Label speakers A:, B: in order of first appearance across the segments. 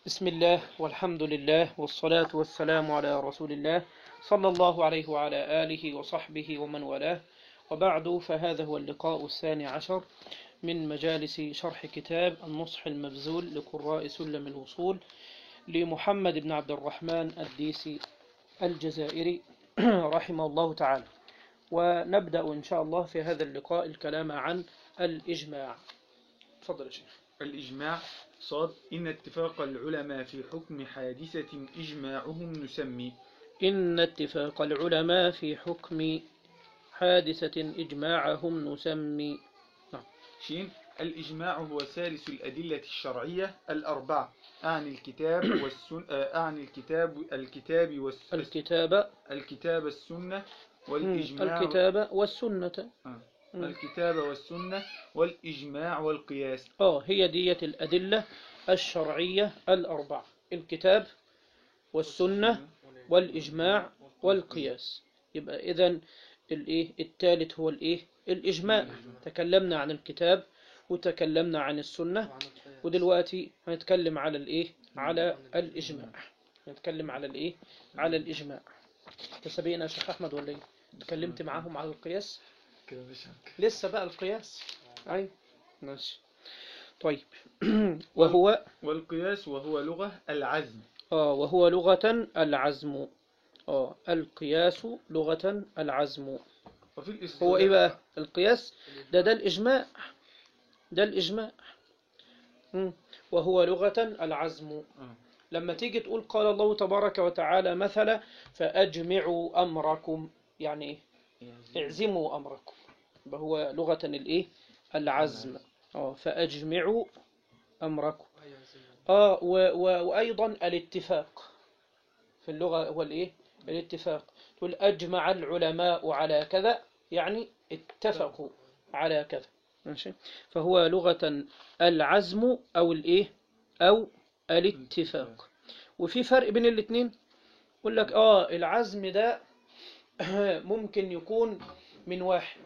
A: بسم الله والحمد لله والصلاة والسلام على رسول الله صلى الله عليه وعلى آله وصحبه ومن والاه وبعد فهذا هو اللقاء الثاني عشر من مجالس شرح كتاب النصح المبذول لقراء سلم الوصول لمحمد بن عبد الرحمن الديسي الجزائري رحمه الله تعالى ونبدأ إن شاء الله في هذا اللقاء الكلام عن الإجماع تفضل يا شيخ
B: الإجماع صاد إن اتفاق العلماء في حكم حادثة إجماعهم نسمي
A: إن اتفاق العلماء في حكم حادثة إجماعهم نسمي
B: شين الإجماع هو ثالث الأدلة الشرعية الأربعة أعني الكتاب والسن آه، أعني الكتاب الكتاب والس...
A: الكتاب
B: الكتاب السنة
A: مم،
B: والإجماع
A: الكتاب والسنة
B: آه.
A: مم.
B: الكتاب والسنة والإجماع والقياس
A: آه هي دية الأدلة الشرعية الأربعة الكتاب والسنة والإجماع والقياس يبقى إذن الإيه الثالث هو الإيه الإجماع تكلمنا عن الكتاب وتكلمنا عن السنة ودلوقتي هنتكلم على الإيه على الإجماع هنتكلم على الإيه على الإجماع تسابقنا يا شيخ أحمد ولا إيه اتكلمت معاهم على القياس لسه بقى القياس أي ماشي طيب وهو
B: والقياس وهو لغة العزم
A: آه وهو لغة العزم آه القياس لغة العزم
B: وفي الاصطلاح
A: هو إيه بقى القياس ده ده الإجماع ده الإجماع مم. وهو لغة العزم
B: آه.
A: لما تيجي تقول قال الله تبارك وتعالى مثلا فأجمعوا أمركم يعني إيه اعزموا أمركم يبقى هو لغة الإيه العزم آه فأجمعوا أمركم آه و و وأيضا الاتفاق في اللغة هو الإيه الاتفاق تقول أجمع العلماء على كذا يعني اتفقوا على كذا ماشي فهو لغة العزم أو الإيه أو الاتفاق وفي فرق بين الاثنين يقول لك آه العزم ده ممكن يكون من واحد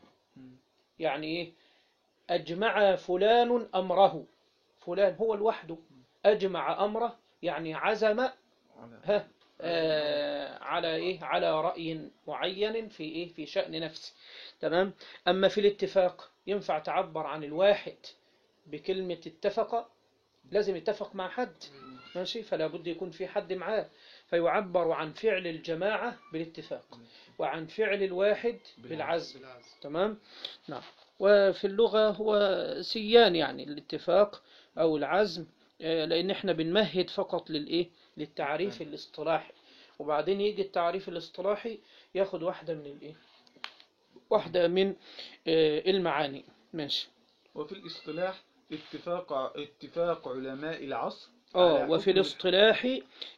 A: يعني إيه أجمع فلان أمره فلان هو لوحده أجمع أمره يعني عزم ها آه على إيه على رأي معين في إيه في شأن نفسه تمام أما في الاتفاق ينفع تعبر عن الواحد بكلمة اتفق لازم يتفق مع حد ماشي فلا بد يكون في حد معاه فيعبر عن فعل الجماعة بالاتفاق وعن فعل الواحد بالعزم تمام نعم وفي اللغة هو سيان يعني الاتفاق أو العزم آه، لأن احنا بنمهد فقط للإيه للتعريف الاصطلاحي وبعدين يجي التعريف الاصطلاحي ياخد واحدة من الإيه واحدة من آه، المعاني ماشي
B: وفي الاصطلاح اتفاق اتفاق علماء العصر
A: اه
B: على
A: وفي
B: حكم
A: الاصطلاح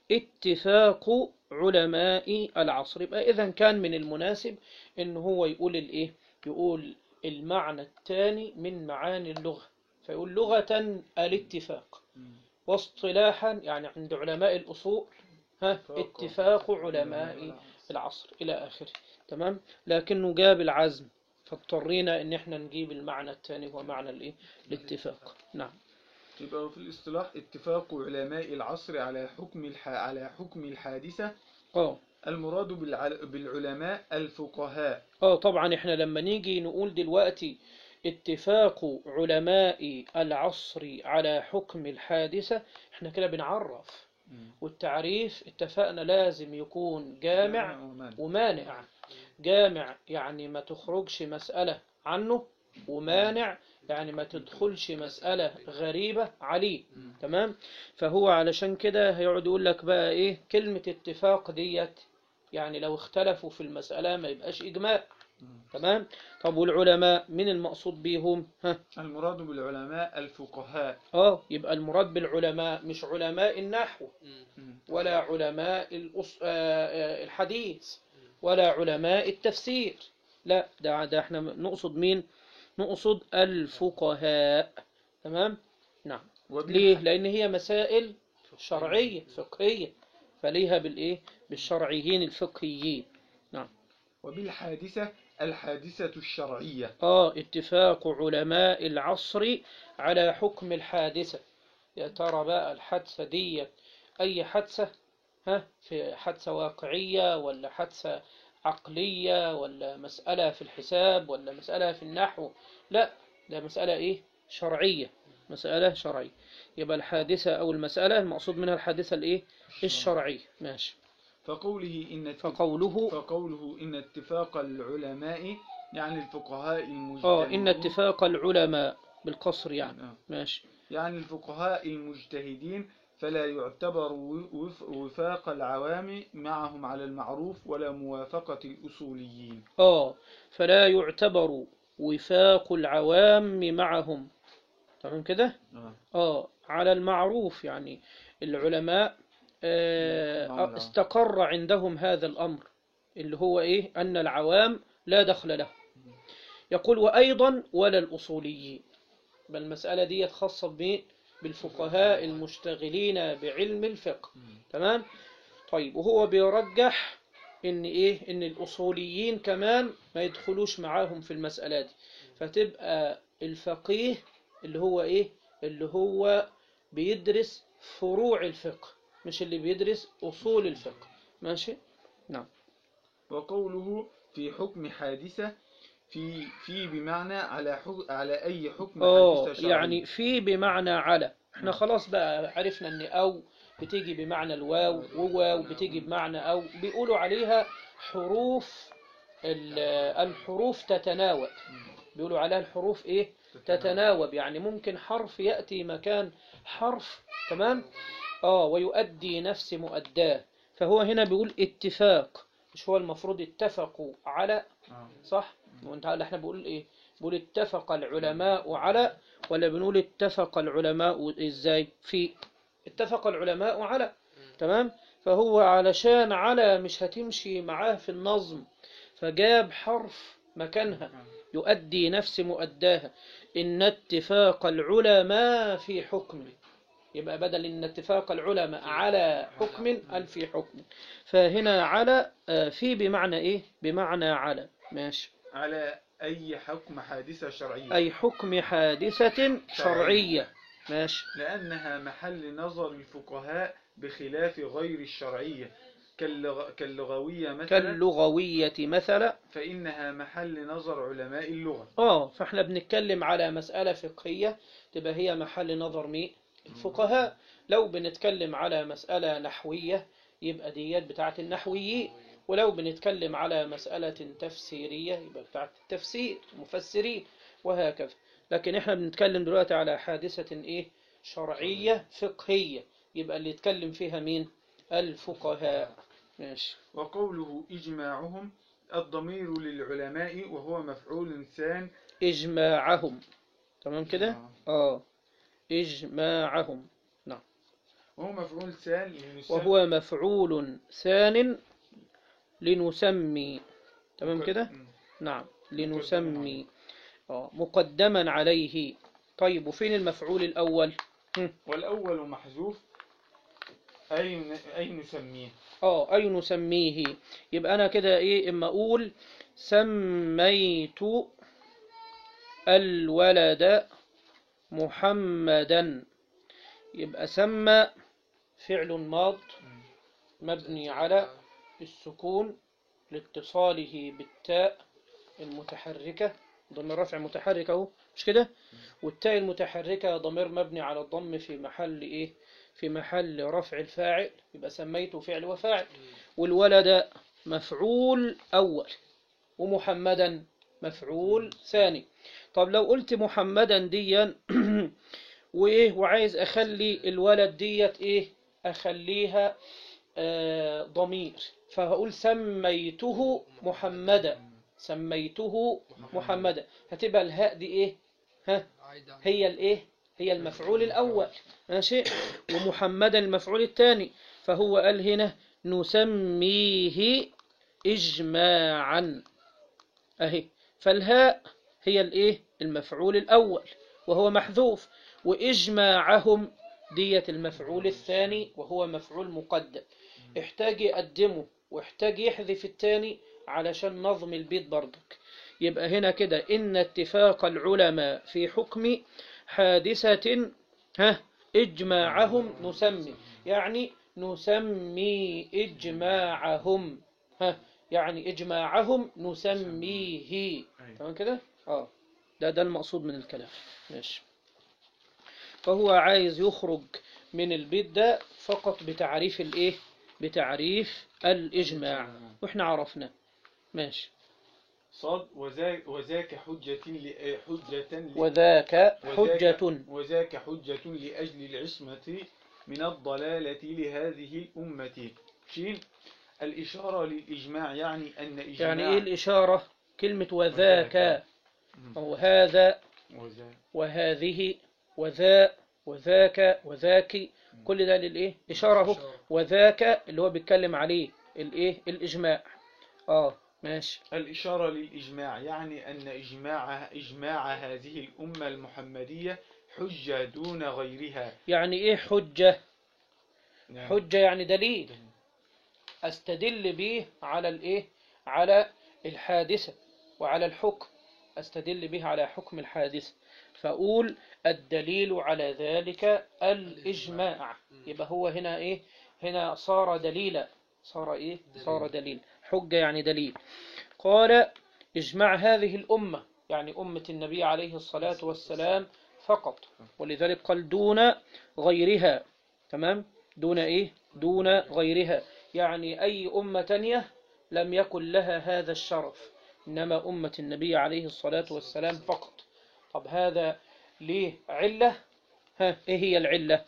A: اتفاق علماء العصر يبقى إذا كان من المناسب إن هو يقول الإيه يقول المعنى الثاني من معاني اللغة فيقول لغة الاتفاق
B: مم.
A: واصطلاحا يعني عند علماء الأصول ها
B: اتفاق
A: اتفاق علماء العصر إلى آخره تمام لكنه جاب العزم فاضطرينا إن احنا نجيب المعنى الثاني هو معنى الإيه الاتفاق نعم
B: يبقى في الاصطلاح اتفاق علماء العصر على حكم الح... على حكم الحادثة
A: اه
B: المراد بالع... بالعلماء الفقهاء
A: اه طبعا احنا لما نيجي نقول دلوقتي اتفاق علماء العصر على حكم الحادثة احنا كده بنعرف والتعريف اتفقنا لازم يكون جامع
B: ومانع.
A: ومانع جامع يعني ما تخرجش مسألة عنه ومانع يعني ما تدخلش مسألة غريبة عليه تمام فهو علشان كده هيقعد يقول لك بقى ايه كلمة اتفاق ديت يعني لو اختلفوا في المسألة ما يبقاش إجماع تمام طب والعلماء من المقصود بيهم ها
B: المراد بالعلماء الفقهاء
A: اه يبقى المراد بالعلماء مش علماء النحو
B: مم.
A: ولا علماء الأص... آه، آه، الحديث ولا علماء التفسير لا ده ده احنا نقصد مين نقصد الفقهاء تمام نعم
B: وبالح-
A: ليه لان هي مسائل شرعية فقهية فليها بالايه بالشرعيين الفقهيين
B: وبالحادثة الحادثة الشرعية
A: اه اتفاق علماء العصر على حكم الحادثة يا ترى بقى الحادثة دي أي حادثة ها في حادثة واقعية ولا حادثة عقلية ولا مسألة في الحساب ولا مسألة في النحو لا ده مسألة إيه شرعية مسألة شرعية يبقى الحادثة أو المسألة المقصود منها الحادثة الإيه الشرعية ماشي
B: فقوله إن ات-
A: فقوله
B: فقوله إن اتفاق العلماء يعني الفقهاء المجتهدين
A: اه إن اتفاق العلماء بالقصر يعني
B: آه.
A: ماشي
B: يعني الفقهاء المجتهدين فلا يعتبر وف- وفاق العوام معهم على المعروف ولا موافقة الأصوليين
A: اه فلا يعتبر وفاق العوام معهم تمام كده اه على المعروف يعني العلماء آه
B: نعم.
A: استقر عندهم هذا الأمر اللي هو إيه أن العوام لا دخل له يقول وأيضا ولا الأصوليين بل المسألة دي خاصة بمين؟ بالفقهاء المشتغلين بعلم الفقه تمام طيب وهو بيرجح ان ايه ان الاصوليين كمان ما يدخلوش معاهم في المسألة دي فتبقى الفقيه اللي هو ايه اللي هو بيدرس فروع الفقه مش اللي بيدرس اصول الفقه ماشي نعم
B: وقوله في حكم حادثة في في بمعنى على حك على أي حكم
A: اه
B: حادثة شرعي
A: يعني في بمعنى على احنا
B: نعم.
A: خلاص بقى عرفنا ان او بتيجي بمعنى الواو وواو بتيجي بمعنى او بيقولوا عليها حروف ال- الحروف تتناوب بيقولوا عليها الحروف ايه تتناوب يعني ممكن حرف يأتي مكان حرف تمام اه ويؤدي نفس مؤداه فهو هنا بيقول اتفاق مش هو المفروض اتفقوا على
B: آه.
A: صح وانت عارف احنا بنقول ايه بنقول اتفق العلماء على ولا بنقول اتفق العلماء ازاي في اتفق العلماء على تمام فهو علشان على مش هتمشي معاه في النظم فجاب حرف مكانها يؤدي نفس مؤداها إن اتفاق العلماء في حكم يبقى بدل إن اتفاق العلماء على حكم قال في حكم فهنا على آه، في بمعنى إيه بمعنى على ماشي
B: على أي حكم حادثة شرعية
A: أي حكم حادثة شرعية ماشي
B: لأنها محل نظر الفقهاء بخلاف غير الشرعية كاللغ... كاللغوية مثلا
A: كاللغوية مثلا
B: فإنها محل نظر علماء اللغة
A: اه فاحنا بنتكلم على مسألة فقهية تبقى هي محل نظر مين الفقهاء لو بنتكلم على مسألة نحوية يبقى ديات بتاعت النحويين ولو بنتكلم على مسألة تفسيرية يبقى بتاعت التفسير المفسرين وهكذا لكن احنا بنتكلم دلوقتي على حادثة ايه شرعية فقهية يبقى اللي يتكلم فيها مين الفقهاء ماشي
B: وقوله إجماعهم الضمير للعلماء وهو مفعول ثان
A: إجماعهم تمام كده
B: آه.
A: اه إجماعهم
B: وهو مفعول ثان لنسمي
A: وهو مفعول ثان لنسمي تمام كده
B: مم.
A: نعم لنسمي آه، مقدما عليه طيب وفين المفعول الأول هم.
B: والأول محذوف أي أي نسميه
A: اه أي نسميه يبقى أنا كده إيه إما أقول سميت الولد محمدا يبقى سمى فعل ماض مبني على السكون لاتصاله بالتاء المتحركة ضمير رفع متحرك اهو مش كده والتاء المتحركة ضمير مبني على الضم في محل ايه في محل رفع الفاعل يبقى سميته فعل وفاعل والولد مفعول أول ومحمدا مفعول ثاني طب لو قلت محمدا ديا وايه وعايز اخلي الولد ديت ايه اخليها آه ضمير فهقول سميته محمدا سميته محمدا هتبقى الهاء دي ايه ها هي الايه هي المفعول الاول ماشي ومحمدا المفعول الثاني فهو قال هنا نسميه اجماعا اهي فالهاء هي الايه المفعول الاول وهو محذوف واجماعهم ديت المفعول الثاني وهو مفعول مقدم احتاج يقدمه واحتاج يحذف الثاني علشان نظم البيت برضك يبقى هنا كده إن اتفاق العلماء في حكم حادثة ها إجماعهم نسمي يعني نسمي إجماعهم ها يعني إجماعهم نسميه تمام كده اه ده ده المقصود من الكلام ماشي فهو عايز يخرج من البيت ده فقط بتعريف الايه بتعريف الإجماع واحنا عرفنا ماشي
B: صاد وذاك, وذاك حجة ل- حجة ل-
A: وذاك
B: وذاك-
A: حجة
B: وذاك حجة لأجل العصمة من الضلالة لهذه الأمة شين الإشارة للإجماع يعني أن إجماع
A: يعني ايه الإشارة كلمة وذاك
B: وذاك.
A: أو هذا
B: وذاك
A: وهذه وذا وذاك وذاك كل ده للايه اشاره اهو وذاك اللي هو بيتكلم عليه الايه الاجماع اه ماشي
B: الإشارة للإجماع يعني أن إجماع إجماع هذه الأمة المحمدية حجة دون غيرها
A: يعني ايه حجه
B: نعم.
A: حجه يعني دليل استدل به على الايه على الحادثه وعلى الحكم استدل به على حكم الحادثه فاقول الدليل على ذلك الاجماع يبقى هو هنا ايه هنا صار دليلا صار ايه صار دليل حجه يعني دليل قال اجمع هذه الامه يعني امه النبي عليه الصلاه والسلام فقط ولذلك قال دون غيرها تمام دون ايه دون غيرها يعني اي امه تانية لم يكن لها هذا الشرف انما امه النبي عليه الصلاه والسلام فقط طب هذا ليه عله ها ايه هي العله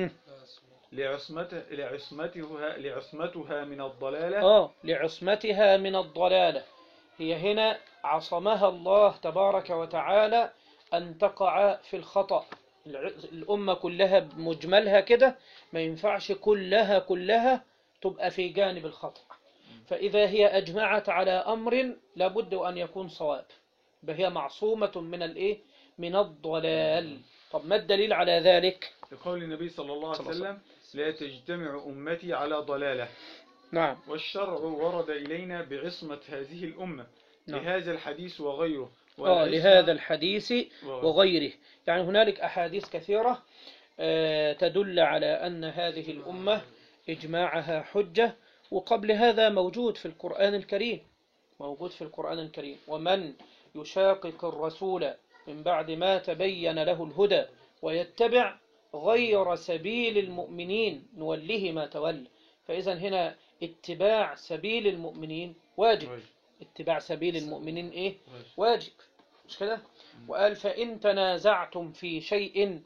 B: لعصمته لعصمتها لعصمتها من الضلالة
A: اه لعصمتها من الضلاله هي هنا عصمها الله تبارك وتعالى ان تقع في الخطأ الع- الامه كلها بمجملها كده ما ينفعش كلها كلها تبقى في جانب الخطأ فإذا هي أجمعت على أمر لابد أن يكون صواب فهي معصومة من الإيه؟ من الضلال طب ما الدليل على ذلك؟
B: لقول النبي صلى الله عليه
A: صلى الله
B: وسلم لا تجتمع أمتي على ضلالة
A: نعم
B: والشرع ورد إلينا بعصمة هذه الأمة
A: نعم.
B: لهذا الحديث وغيره
A: آه
B: والعصمة-
A: لهذا الحديث
B: وغيره.
A: وغيره يعني هنالك أحاديث كثيرة آه، تدل على أن هذه الأمة إجماعها حجة وقبل هذا موجود في القرآن الكريم موجود في القرآن الكريم ومن يشاقق الرسول من بعد ما تبين له الهدى ويتبع غير سبيل المؤمنين نوله ما تولى فإذا هنا اتباع سبيل المؤمنين واجب
B: واجب.
A: اتباع سبيل المؤمنين إيه
B: واجب.
A: واجب مش كده وقال فإن تنازعتم في شيء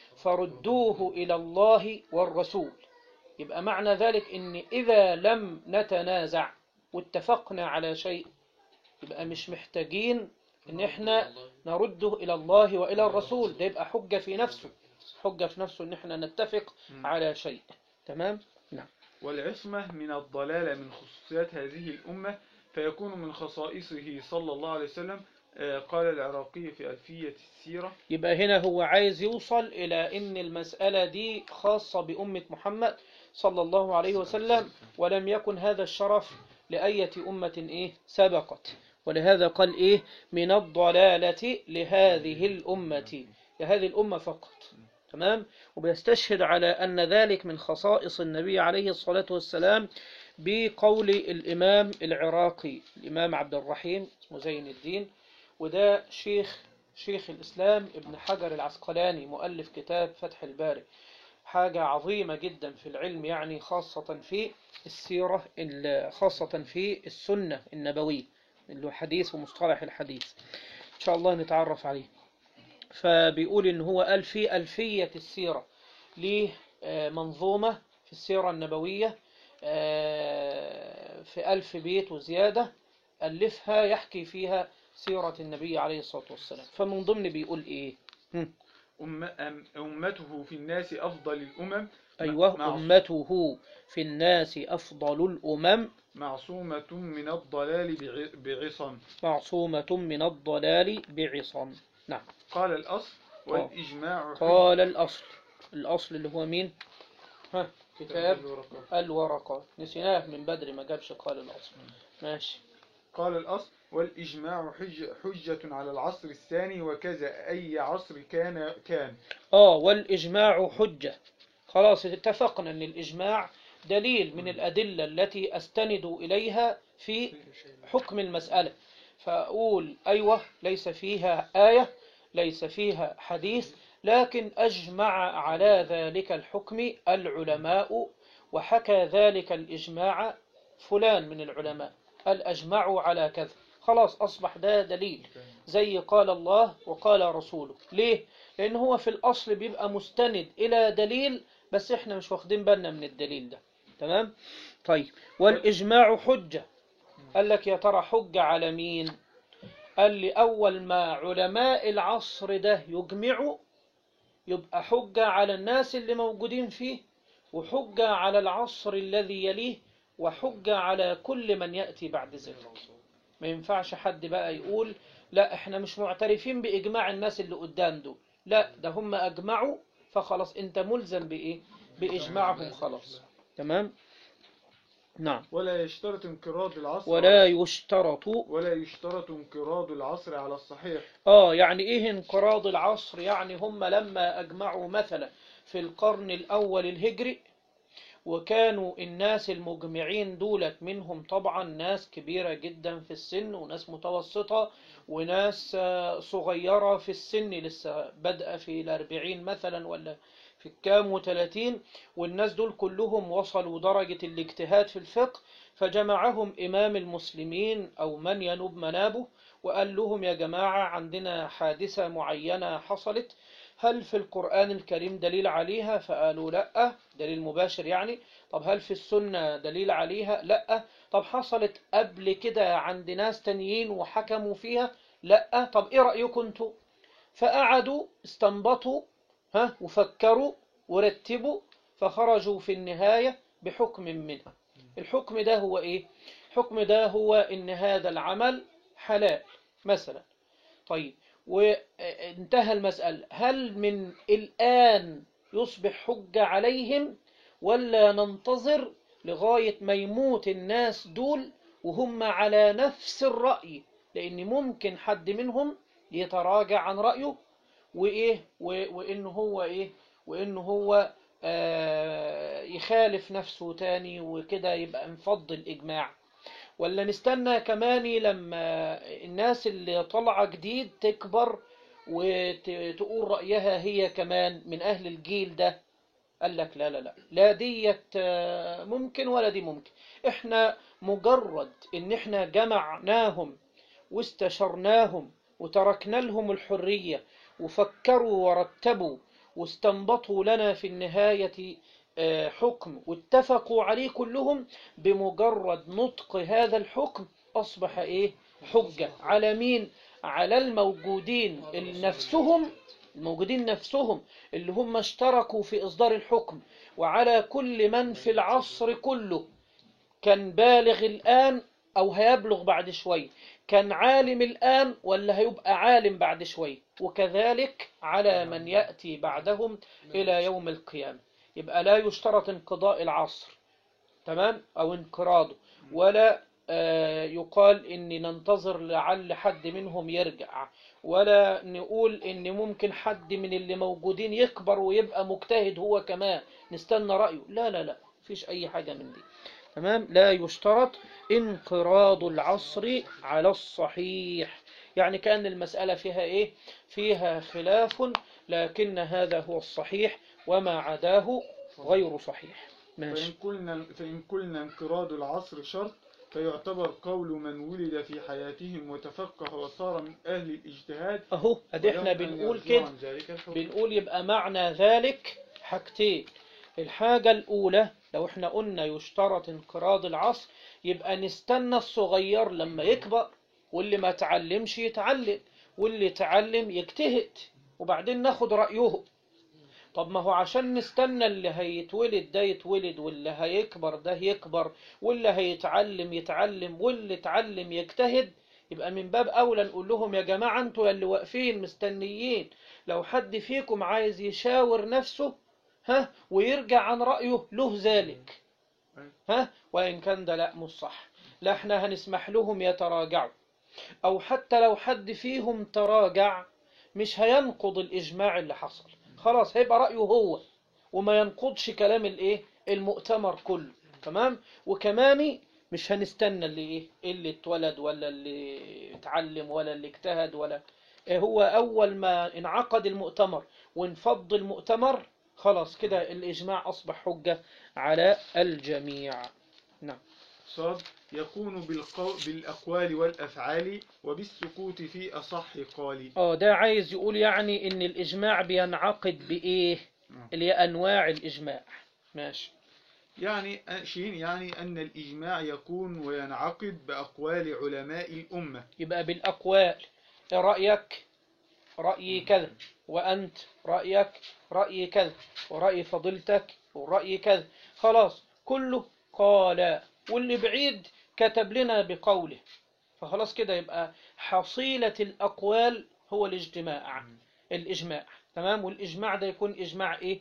A: فردوه إلى الله والرسول يبقى معنى ذلك إن إذا لم نتنازع واتفقنا على شيء يبقى مش محتاجين إن إحنا نرده إلى الله وإلى الرسول ده يبقى حجة في نفسه حجة في نفسه إن إحنا نتفق
B: مم.
A: على شيء تمام نعم
B: والعصمة من الضلالة من خصوصيات هذه الأمة فيكون من خصائصه صلى الله عليه وسلم آه، قال العراقي في ألفية السيرة
A: يبقى هنا هو عايز يوصل إلى إن المسألة دي خاصة بأمة محمد صلى الله عليه وسلم ولم يكن هذا الشرف لأية أمة إيه سبقت ولهذا قال إيه من الضلالة لهذه الأمة لهذه الأمة فقط تمام وبيستشهد على أن ذلك من خصائص النبي عليه الصلاة والسلام بقول الإمام العراقي الإمام عبد الرحيم وزين الدين وده شيخ شيخ الإسلام ابن حجر العسقلاني مؤلف كتاب فتح الباري حاجة عظيمة جدا في العلم يعني خاصة في السيرة ال- خاصة في السنة النبوية اللي هو حديث ومصطلح الحديث إن شاء الله نتعرف عليه فبيقول إن هو قال في ألفية السيرة ليه آه، منظومة في السيرة النبوية آه، في ألف بيت وزيادة ألفها يحكي فيها سيرة النبي عليه الصلاة والسلام فمن ضمن بيقول إيه
B: أم أم- أمته في الناس أفضل الأمم
A: أيوة
B: مع-
A: أمته في الناس أفضل الأمم
B: معصومة من الضلال بع- بعصم
A: معصومة من الضلال بعصم نعم
B: قال الأصل والإجماع
A: قال الأصل الأصل اللي هو مين ها كتاب
B: الورقات.
A: الورقات نسيناه من بدري ما جابش قال الأصل ماشي
B: قال الأصل والإجماع حج حجة على العصر الثاني وكذا أي عصر كان كان
A: آه والإجماع حجة خلاص اتفقنا أن الإجماع دليل من الأدلة التي أستند إليها في حكم المسألة فأقول أيوة ليس فيها آية ليس فيها حديث لكن أجمع على ذلك الحكم العلماء وحكى ذلك الإجماع فلان من العلماء هل أجمعوا على كذا خلاص أصبح ده دليل زي قال الله وقال رسوله ليه؟ لأن هو في الأصل بيبقى مستند إلى دليل بس إحنا مش واخدين بالنا من الدليل ده تمام؟ طيب والإجماع حجة قال لك يا ترى حجة على مين؟ قال لي أول ما علماء العصر ده يجمعوا يبقى حجة على الناس اللي موجودين فيه وحجة على العصر الذي يليه وحجة على كل من يأتي بعد ذلك ما ينفعش حد بقى يقول لا احنا مش معترفين بإجماع الناس اللي قدام دول لا ده هم أجمعوا فخلاص انت ملزم بإيه بإجماعهم خلاص تمام نعم
B: ولا يشترط انقراض العصر
A: ولا يشترط
B: ولا يشترط انقراض العصر على الصحيح
A: اه يعني ايه انقراض العصر يعني هم لما اجمعوا مثلا في القرن الاول الهجري وكانوا الناس المجمعين دولت منهم طبعا ناس كبيرة جدا في السن وناس متوسطة وناس آه، صغيرة في السن لسه بادئة في الأربعين مثلا ولا في الكام وثلاثين والناس دول كلهم وصلوا درجة الاجتهاد في الفقه فجمعهم إمام المسلمين أو من ينوب منابه وقال لهم يا جماعة عندنا حادثة معينة حصلت هل في القرآن الكريم دليل عليها فقالوا لا دليل مباشر يعني طب هل في السنة دليل عليها لا طب حصلت قبل كده عند ناس تانيين وحكموا فيها لا طب ايه رأيكم انتوا فقعدوا استنبطوا ها وفكروا ورتبوا فخرجوا في النهاية بحكم منها الحكم ده هو ايه الحكم ده هو ان هذا العمل حلال مثلا طيب وانتهى المسألة هل من الآن يصبح حجة عليهم ولا ننتظر لغاية ما يموت الناس دول وهم على نفس الرأي لأن ممكن حد منهم يتراجع عن رأيه وإيه و- وإنه هو إيه وإنه هو آه يخالف نفسه تاني وكده يبقى انفض الإجماع ولا نستنى كمان لما الناس اللي طالعة جديد تكبر وتقول رأيها هي كمان من أهل الجيل ده قال لك لا لا لا لا ديت آه، ممكن ولا دي ممكن احنا مجرد ان احنا جمعناهم واستشرناهم وتركنا لهم الحرية وفكروا ورتبوا واستنبطوا لنا في النهاية آه، حكم واتفقوا عليه كلهم بمجرد نطق هذا الحكم أصبح إيه حجة على مين على الموجودين اللي نفسهم الموجودين نفسهم اللي هم اشتركوا في إصدار الحكم وعلى كل من في العصر كله كان بالغ الآن أو هيبلغ بعد شوي كان عالم الآن ولا هيبقى عالم بعد شوي وكذلك على من يأتي بعدهم إلى يوم القيامة يبقى لا يشترط انقضاء العصر تمام أو انقراضه ولا آه، يقال إن ننتظر لعل حد منهم يرجع ولا نقول إن ممكن حد من اللي موجودين يكبر ويبقى مجتهد هو كمان نستنى رأيه لا لا لا مفيش أي حاجة من دي تمام لا يشترط انقراض العصر على الصحيح يعني كأن المسألة فيها إيه فيها خلاف لكن هذا هو الصحيح وما عداه غير صحيح
B: فإن
A: ماشي
B: قلنا فإن قلنا انقراض العصر شرط فيعتبر قول من ولد في حياتهم وتفقه وصار من أهل الاجتهاد
A: أهو أدي إحنا
B: ولو أن
A: بنقول
B: يرجع
A: كده
B: عن ذلك الحكم.
A: بنقول يبقى معنى ذلك حاجتين الحاجة الأولى لو احنا قلنا يشترط انقراض العصر يبقى نستنى الصغير لما يكبر واللي ما تعلمش يتعلم واللي تعلم يجتهد وبعدين ناخد رأيه طب ما هو عشان نستنى اللي هيتولد ده يتولد واللي هيكبر ده يكبر واللي هيتعلم يتعلم واللي اتعلم يجتهد يبقى من باب أولى نقول لهم يا جماعة انتوا اللي واقفين مستنيين لو حد فيكم عايز يشاور نفسه ها ويرجع عن رأيه له ذلك ها وإن كان ده لا مش صح لا احنا هنسمح لهم يتراجعوا او حتى لو حد فيهم تراجع مش هينقض الاجماع اللي حصل خلاص هيبقى رايه هو وما ينقضش كلام الايه المؤتمر كله تمام وكمان مش هنستنى اللي ايه اللي اتولد ولا اللي اتعلم ولا اللي اجتهد ولا إيه هو اول ما انعقد المؤتمر وانفض المؤتمر خلاص كده الاجماع اصبح حجة على الجميع نعم
B: صاد يكون بالقو... بالأقوال والأفعال وبالسكوت في أصح قال
A: اه ده عايز يقول يعني ان الاجماع بينعقد بايه
B: نعم.
A: اللي هي انواع الاجماع ماشي
B: يعني شين يعني أن الإجماع يكون وينعقد بأقوال علماء الأمة
A: يبقى بالاقوال إيه رايك رايي كذا وانت رايك رايي كذا وراي فضيلتك وراي كذا خلاص كله قال واللي بعيد كتب لنا بقوله فخلاص كده يبقى حصيلة الأقوال هو الاجتماع الإجماع تمام والإجماع ده يكون إجماع إيه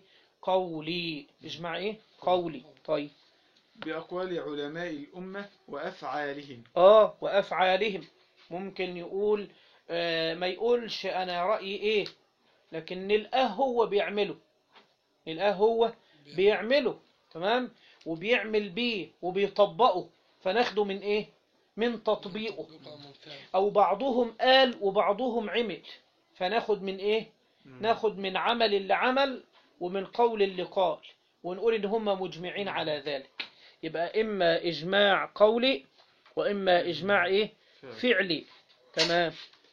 A: قولي إجماع إيه قولي طيب
B: بأقوال علماء الأمة وأفعالهم
A: آه وأفعالهم ممكن يقول آه ما يقولش أنا رأيي إيه لكن نلقاه هو بيعمله نلقاه هو بيعمله تمام وبيعمل بيه وبيطبقه فناخده من إيه من تطبيقه أو بعضهم قال وبعضهم عمل فناخد من إيه ناخد من عمل اللي عمل ومن قول اللي قال ونقول إن هم مجمعين على ذلك يبقى إما إجماع قولي وإما إجماع إيه فعلي تمام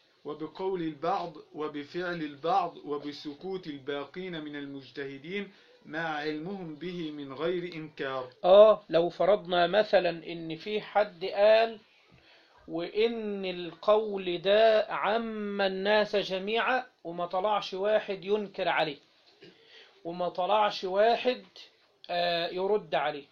B: وبقول البعض وبفعل البعض وبسكوت الباقين من المجتهدين مع علمهم به من غير إنكار
A: آه لو فرضنا مثلا إن في حد قال وإن القول ده عم الناس جميعا وما طلعش واحد ينكر عليه وما طلعش واحد آه، يرد عليه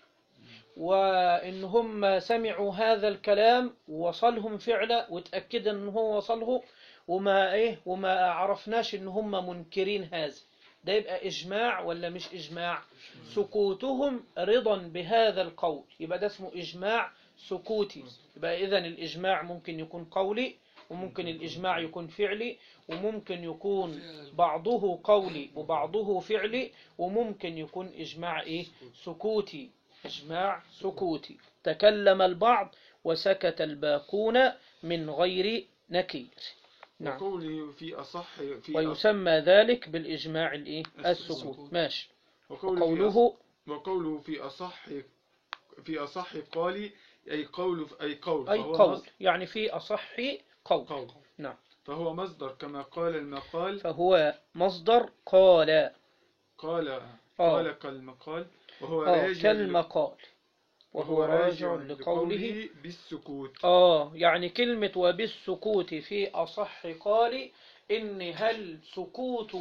A: وإن هم سمعوا هذا الكلام ووصلهم فعلا وتأكد إن هو وصله وما إيه وما عرفناش إن هم منكرين هذا ده يبقى إجماع ولا مش إجماع سكوتهم رضا بهذا القول يبقى ده اسمه إجماع سكوتي يبقى إذا الإجماع ممكن يكون قولي وممكن الإجماع يكون فعلي وممكن يكون بعضه قولي وبعضه فعلي وممكن يكون إجماع إيه سكوتي إجماع سكوتي تكلم البعض وسكت الباقون من غير نكير نعم
B: وقوله في أصح في
A: ويسمى ذلك بالإجماع الإيه
B: السكوت.
A: السكوت ماشي
B: وقوله في
A: وقوله
B: وقوله في أصح في أصح قال أي قول أي قول
A: أي
B: فهو
A: قول
B: مصدر,
A: يعني في أصح قول
B: قول
A: نعم
B: فهو مصدر كما قال المقال
A: فهو مصدر قال
B: قال
A: آه.
B: قال كالمقال وهو
A: آه
B: راجع
A: كالمقال وهو راجع لقوله
B: بالسكوت
A: آه يعني كلمة وبالسكوت في أصح قال إن هل سكوت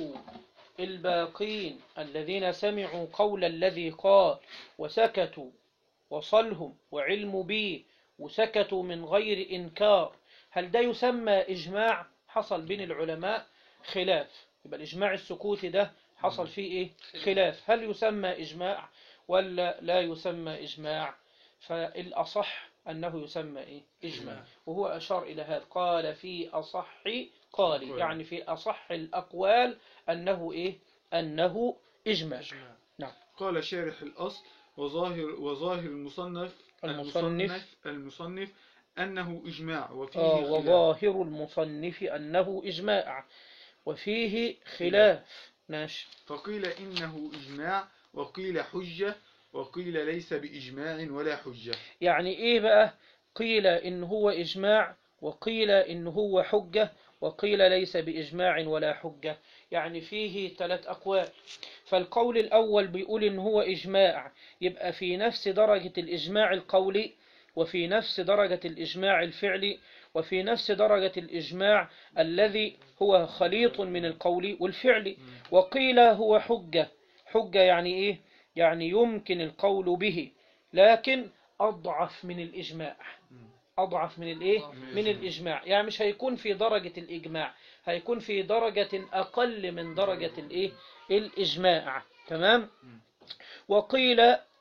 A: الباقين الذين سمعوا قول الذي قال وسكتوا وصلهم وعلموا به وسكتوا من غير إنكار هل ده يسمى إجماع حصل بين العلماء خلاف يبقى الإجماع السكوتي ده حصل فيه إيه خلاف هل يسمى إجماع ولا لا يسمى إجماع فالأصح أنه يسمى إيه إجماع وهو أشار إلى هذا قال في أصح قال يعني في أصح الأقوال أنه إيه أنه إجماع
B: قال شارح الأصل وظاهر وظاهر المصنف
A: المصنف.
B: المصنف أنه إجماع وفيه
A: آه
B: خلاف.
A: وظاهر المصنف أنه إجماع وفيه خلاف ماشي
B: فقيل إنه إجماع وقيل حجة وقيل ليس بإجماع ولا حجة
A: يعني إيه بقى قيل إن هو إجماع وقيل إن هو حجة وقيل ليس بإجماع ولا حجة يعني فيه ثلاث أقوال فالقول الأول بيقول إن هو إجماع يبقى في نفس درجة الإجماع القولي وفي نفس درجة الإجماع الفعلي وفي نفس درجة الإجماع الذي هو خليط من القول والفعل وقيل هو حجة حجة يعني إيه؟ يعني يمكن القول به لكن أضعف من الإجماع أضعف من الإيه؟ من الإجماع يعني مش هيكون في درجة الإجماع هيكون في درجة أقل من درجة الإيه؟ الإجماع تمام؟ وقيل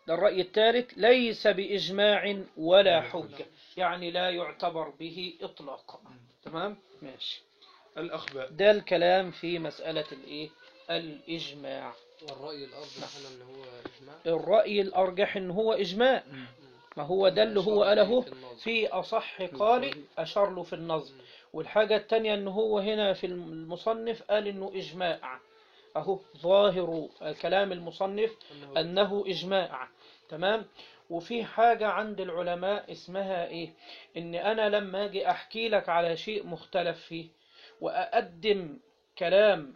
A: ده الرأي الثالث ليس بإجماع ولا حجة يعني لا يعتبر به إطلاقا تمام ماشي
B: الأخبار
A: ده الكلام في مسألة الإيه الإجماع
C: والرأي الأرجح هنا إن هو إجماع
A: الرأي الأرجح إن هو إجماع ما هو ده اللي هو قاله في أصح قال أشار له في النظم والحاجة التانية إن هو هنا في المصنف قال إنه إجماع أهو ظاهر كلام المصنف أنه إجماع تمام وفي حاجة عند العلماء اسمها إيه إن أنا لما أجي أحكي لك على شيء مختلف فيه وأقدم كلام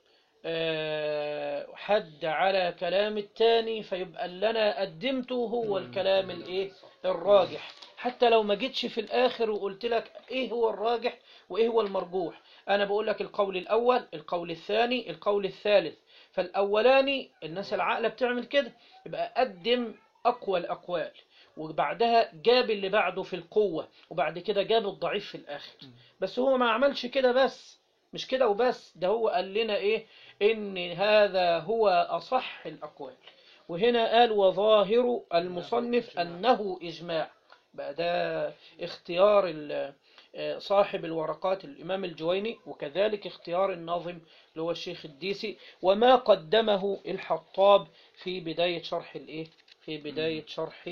A: آه، حد على كلام التاني فيبقى اللي أنا قدمته هو الكلام الإيه الراجح حتى لو ما جيتش في الآخر وقلت لك إيه هو الراجح وإيه هو المرجوح أنا بقول لك القول الأول القول الثاني القول الثالث فالأولاني الناس العاقلة بتعمل كده يبقى قدم أقوى الأقوال وبعدها جاب اللي بعده في القوة وبعد كده جاب الضعيف في الآخر بس هو ما عملش كده بس مش كده وبس ده هو قال لنا إيه إن هذا هو أصح الأقوال وهنا قال وظاهر المصنف أنه إجماع بقى ده اختيار ال- آه، صاحب الورقات الإمام الجويني وكذلك اختيار الناظم اللي هو الشيخ الديسي وما قدمه الحطاب في بداية شرح الإيه في بداية شرح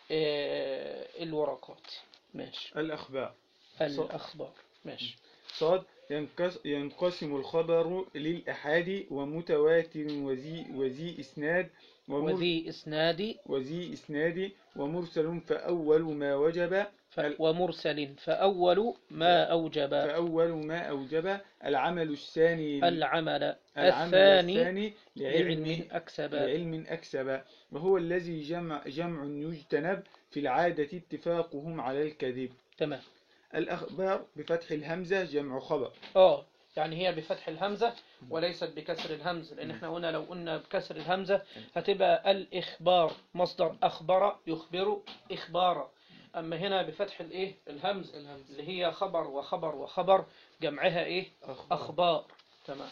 A: آه، الورقات ماشي
B: الأخبار
A: الأخبار ماشي
B: صاد ينقس- ينقسم الخبر للأحاد ومتواتر وذي, وذي إسناد ومر
A: وذي إسناد
B: وذي إسناد ومرسل فأول ما وجب
A: ف- ومرسل فأول ما أوجب
B: فأول ما أوجب العمل الثاني
A: العمل
B: العمل
A: الثاني
B: الثاني
A: لعلم
B: لعلم
A: أكسب
B: لعلم أكسب وهو الذي جمع جمع يجتنب في العادة اتفاقهم على الكذب
A: تمام
B: الأخبار بفتح الهمزة جمع خبر
A: اه يعني هي بفتح الهمزة وليست بكسر الهمزة لأن احنا هنا لو قلنا بكسر الهمزة هتبقى الإخبار مصدر أخبر يخبر إخبارا أما هنا بفتح الإيه الهمز
C: الهمز
A: اللي هي خبر وخبر وخبر جمعها إيه أخبار تمام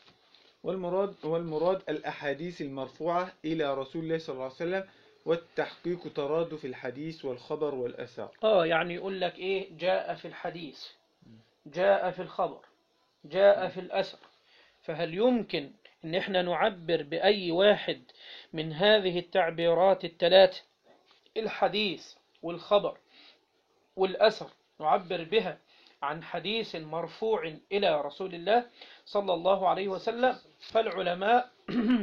B: والمراد والمراد الأحاديث المرفوعة إلى رسول الله صلى الله عليه وسلم والتحقيق ترادف الحديث والخبر والأثر
A: اه يعني يقول لك ايه جاء في الحديث جاء في الخبر جاء في الأثر فهل يمكن ان احنا نعبر بأي واحد من هذه التعبيرات الثلاث الحديث والخبر والأثر نعبر بها عن حديث مرفوع إلى رسول الله صلى الله عليه وسلم فالعلماء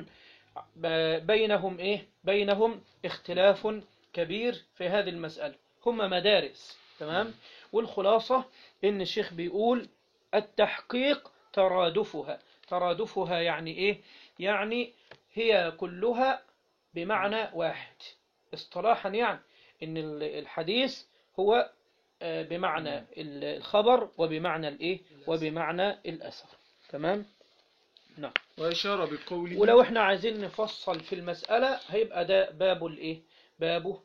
A: بينهم إيه بينهم اختلاف كبير في هذه المسألة هم مدارس تمام والخلاصة إن الشيخ بيقول التحقيق ترادفها ترادفها يعني إيه يعني هي كلها بمعنى واحد اصطلاحا يعني إن الحديث هو آه، بمعنى ال- الخبر وبمعنى الإيه وبمعنى الأثر تمام نعم
B: وأشار بقوله
A: ولو احنا عايزين نفصل في المسألة هيبقى ده باب الايه بابه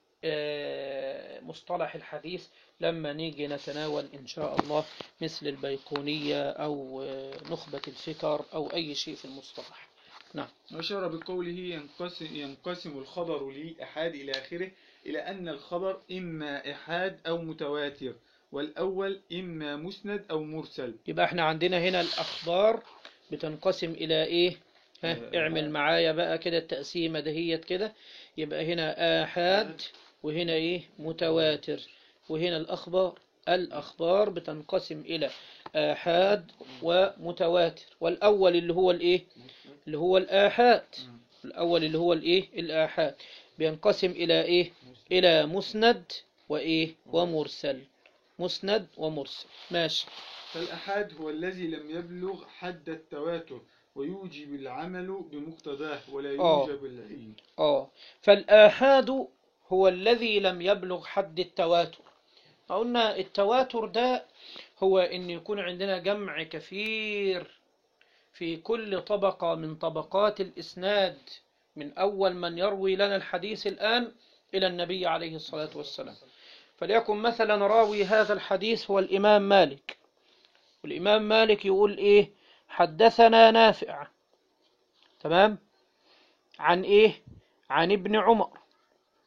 A: آه، مصطلح الحديث لما نيجي نتناول إن شاء الله مثل البيقونية أو آه، نخبة الفكر أو أي شيء في المصطلح
B: وأشار بقوله ينقسم, ينقسم الخبر لأحاد إلى آخره إلى أن الخبر إما إحاد أو متواتر والأول إما مسند أو مرسل
A: يبقى احنا عندنا هنا الأخبار بتنقسم إلى إيه ها
B: آه،
A: اعمل معايا بقى كده التقسيمة دهيت كده يبقى هنا آحاد وهنا إيه متواتر وهنا الأخبار الأخبار بتنقسم إلى آحاد ومتواتر والأول اللي هو الإيه اللي هو الآحاد الأول اللي هو الإيه الآحاد بينقسم إلى إيه إلى مسند وإيه ومرسل مسند ومرسل ماشي
B: فالأحاد هو الذي لم يبلغ حد التواتر ويوجب العمل بمقتضاه ولا
A: آه.
B: يوجب العلم
A: آه فالآحاد هو الذي لم يبلغ حد التواتر قلنا التواتر ده هو إن يكون عندنا جمع كثير في كل طبقة من طبقات الإسناد من أول من يروي لنا الحديث الآن إلى النبي عليه الصلاة والسلام فليكن مثلا راوي هذا الحديث هو الإمام مالك والإمام مالك يقول إيه حدثنا نافع تمام عن إيه عن ابن عمر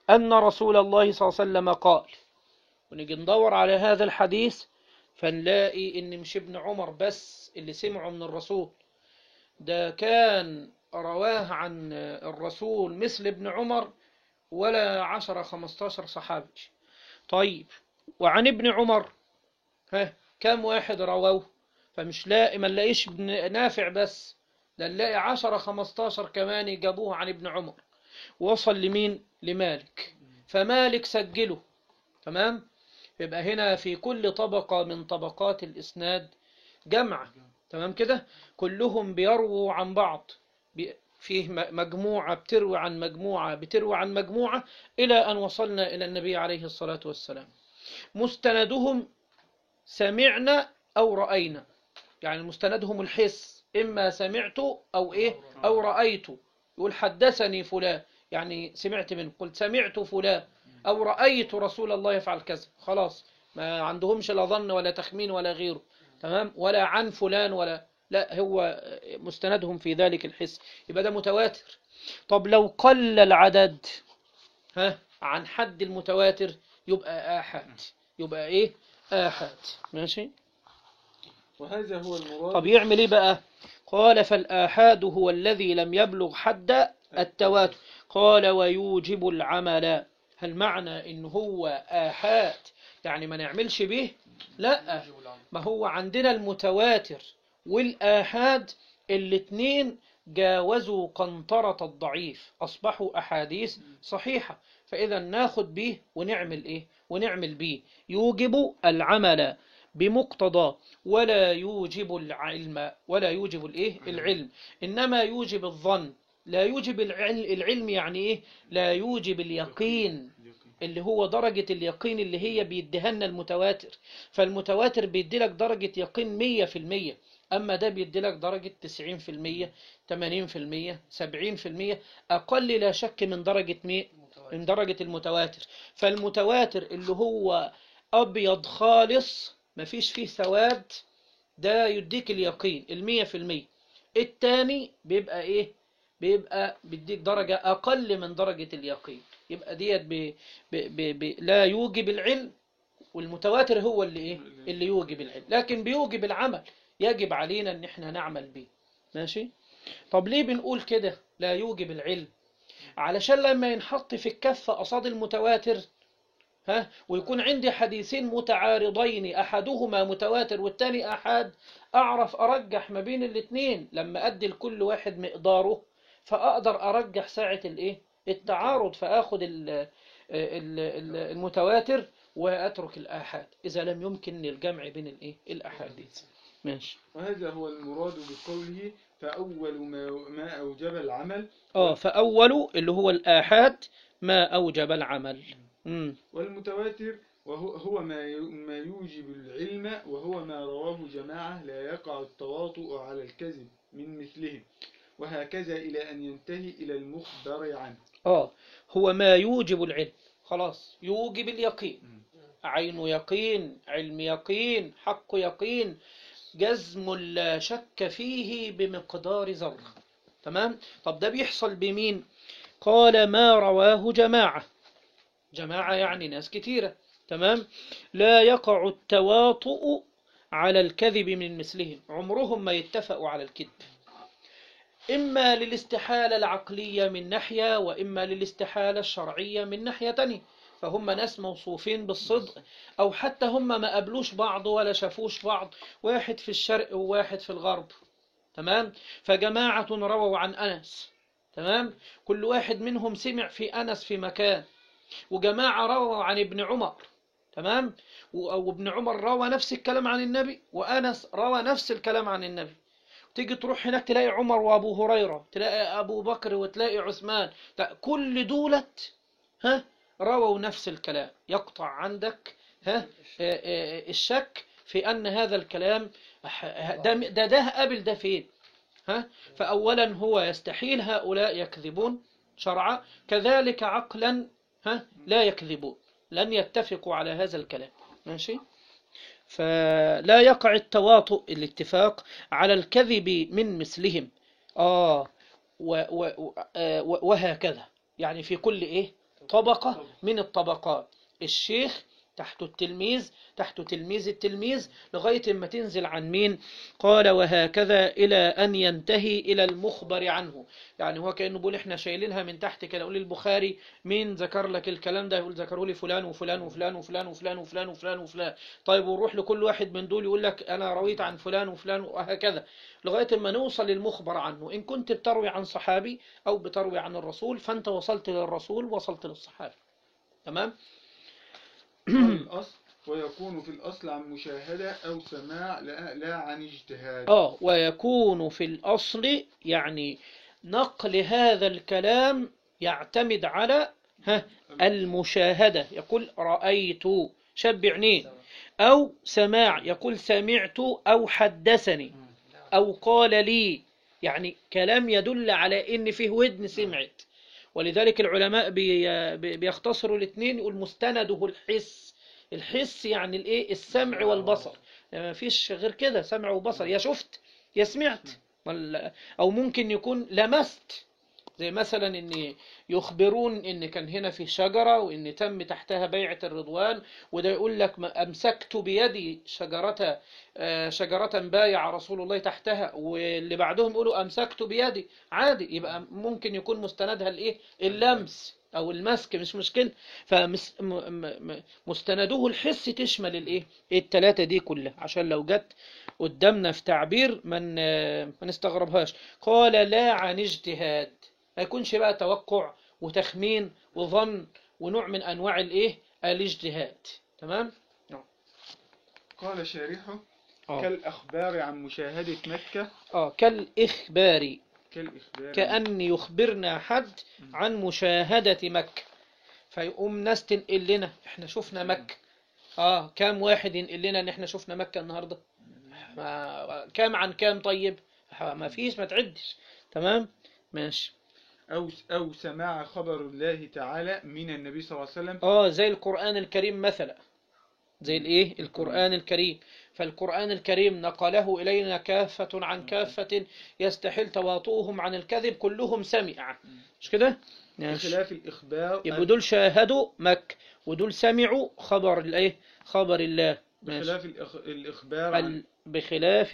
A: أن رسول الله صلى الله عليه وسلم قال ونيجي ندور على هذا الحديث فنلاقي إن مش ابن عمر بس اللي سمعه من الرسول ده كان رواه عن الرسول مثل ابن عمر ولا عشرة خمستاشر صحابي طيب وعن ابن عمر ها كم واحد رووه فمش لاقي ما نلاقيش ابن نافع بس ده نلاقي عشرة خمستاشر كمان جابوه عن ابن عمر وصل لمين لمالك فمالك سجله تمام يبقى هنا في كل طبقة من طبقات الإسناد جمع تمام كده كلهم بيرووا عن بعض بي- فيه م- مجموعة بتروي عن مجموعة بتروي عن مجموعة إلى أن وصلنا إلى النبي عليه الصلاة والسلام مستندهم سمعنا أو رأينا يعني مستندهم الحس إما سمعت أو إيه أو رأيت يقول حدثني فلان يعني سمعت منه قلت سمعت فلان أو رأيت رسول الله يفعل كذا خلاص ما عندهمش لا ظن ولا تخمين ولا غيره تمام ولا عن فلان ولا لا هو مستندهم في ذلك الحس يبقى ده متواتر طب لو قل العدد ها عن حد المتواتر يبقى آحاد يبقى إيه آحاد ماشي
B: وهذا هو المراد
A: طب يعمل إيه بقى قال فالآحاد هو الذي لم يبلغ حد التواتر قال ويوجب العمل هل معنى إن هو آحاد يعني ما نعملش به لا ما هو عندنا المتواتر والآحاد الاتنين جاوزوا قنطرة الضعيف أصبحوا أحاديث صحيحة فإذا ناخد به ونعمل إيه ونعمل به يوجب العمل بمقتضى ولا يوجب العلم ولا يوجب الإيه العلم إنما يوجب الظن لا يوجب العلم, العلم يعني إيه لا يوجب اليقين اللي هو درجة اليقين اللي هي بيديها المتواتر فالمتواتر بيديلك درجة يقين مية في المية أما ده بيديلك درجة تسعين في المية تمانين في المية سبعين في المية أقل لا شك من درجة مي من درجة المتواتر فالمتواتر اللي هو أبيض خالص مفيش فيه سواد ده يديك اليقين المية في المية التاني بيبقى إيه بيبقى بيديك درجة أقل من درجة اليقين يبقى ديت ب... ب... ب... ب... لا يوجب العلم والمتواتر هو اللي ايه اللي يوجب العلم لكن بيوجب العمل يجب علينا ان احنا نعمل به ماشي طب ليه بنقول كده لا يوجب العلم علشان لما ينحط في الكفة قصاد المتواتر ها ويكون عندي حديثين متعارضين احدهما متواتر والتاني احاد اعرف ارجح ما بين الاثنين لما ادي لكل واحد مقداره فاقدر ارجح ساعة الايه التعارض فاخد ال ال ال المتواتر واترك الاحاد اذا لم يمكن الجمع بين الايه الاحاديث ماشي
B: وهذا هو المراد بقوله فأول ما, ما أوجب العمل
A: اه فاول اللي هو الاحاد ما اوجب العمل امم
B: والمتواتر وهو هو ما ي- ما يوجب العلم وهو ما رواه جماعة لا يقع التواطؤ على الكذب من مثلهم وهكذا إلى أن ينتهي إلى المخبر عنه
A: اه هو ما يوجب العلم خلاص يوجب اليقين عين يقين علم يقين حق يقين جزم لا شك فيه بمقدار ذرة تمام طب ده بيحصل بمين قال ما رواه جماعة جماعة يعني ناس كتيرة تمام لا يقع التواطؤ على الكذب من مثلهم عمرهم ما يتفقوا على الكذب إما للاستحالة العقلية من ناحية وإما للاستحالة الشرعية من ناحية تانية فهم ناس موصوفين بالصدق أو حتى هم ما قابلوش بعض ولا شافوش بعض واحد في الشرق وواحد في الغرب تمام فجماعة رووا عن أنس تمام كل واحد منهم سمع في أنس في مكان وجماعة رووا عن ابن عمر تمام و- وابن عمر روى نفس الكلام عن النبي وأنس روى نفس الكلام عن النبي تيجي تروح هناك تلاقي عمر وابو هريرة تلاقي ابو بكر وتلاقي عثمان لا، كل دولت ها رووا نفس الكلام يقطع عندك ها آه، آه، الشك في ان هذا الكلام ح- ده ده ده قابل ده فين ها فاولا هو يستحيل هؤلاء يكذبون شرعا كذلك عقلا ها لا يكذبون لن يتفقوا على هذا الكلام ماشي فلا يقع التواطؤ الاتفاق على الكذب من مثلهم آه و و و آه، و- وهكذا يعني في كل إيه طبقة من الطبقات الشيخ تحته التلميذ تحته تلميذ التلميذ لغاية ما تنزل عن مين قال وهكذا إلى أن ينتهي إلى المخبر عنه يعني هو كأنه بيقول إحنا شايلينها من تحت كده يقول البخاري مين ذكر لك الكلام ده يقول ذكره لي فلان وفلان وفلان وفلان وفلان وفلان وفلان وفلان طيب ونروح لكل واحد من دول يقول لك أنا رويت عن فلان وفلان وهكذا لغاية ما نوصل للمخبر عنه إن كنت بتروي عن صحابي أو بتروي عن الرسول فأنت وصلت للرسول وصلت للصحابي تمام
B: قال الأصل ويكون في الأصل عن مشاهدة أو سماع لا, لا عن اجتهاد
A: آه ويكون في الأصل يعني نقل هذا الكلام يعتمد على ها المشاهدة يقول رأيت شبع عينيه أو سماع يقول سمعت أو حدثني أو قال لي يعني كلام يدل على إن فيه ودن سمعت ولذلك العلماء بي- بي- بيختصروا الاثنين يقول مستنده الحس الحس يعني الايه السمع والبصر ما فيش غير كده سمع وبصر يا شفت يا سمعت ولا- او ممكن يكون لمست زي مثلا ان يخبرون ان كان هنا في شجرة وان تم تحتها بيعة الرضوان وده يقول لك ما امسكت بيدي شجرة آه، شجرة بايع رسول الله تحتها واللي بعدهم يقولوا امسكت بيدي عادي يبقى ممكن يكون مستندها الايه اللمس او المسك مش مشكلة فمستنده الحس تشمل الايه التلاتة دي كلها عشان لو جت قدامنا في تعبير من ما نستغربهاش قال لا عن اجتهاد ما يكونش بقى توقع وتخمين وظن ونوع من انواع الايه الاجتهاد تمام
B: قال شارحه
A: اه
B: كالأخبار عن مشاهدة مكة
A: اه كالاخبار
B: كالإخبار
A: كأن يخبرنا حد عن مشاهدة مكة فيقوم ناس تنقل لنا احنا شفنا مكة اه كام واحد ينقل لنا ان احنا شفنا مكة النهاردة ما كام عن كام طيب ما فيش ما تعدش تمام ماشي
B: أو أو سماع خبر الله تعالى من النبي صلى الله عليه وسلم
A: اه زي القرآن الكريم مثلا زي الايه القرآن الكريم فالقرآن الكريم نقله إلينا كافة عن كافة يستحيل تواطؤهم عن الكذب كلهم سمع مش كده ماشي.
B: بخلاف الإخبار
A: يبقوا دول شاهدوا مكة ودول سمعوا خبر الايه خبر الله ماشي.
B: بخلاف الإخ... الإخبار عن
A: ال- بخلاف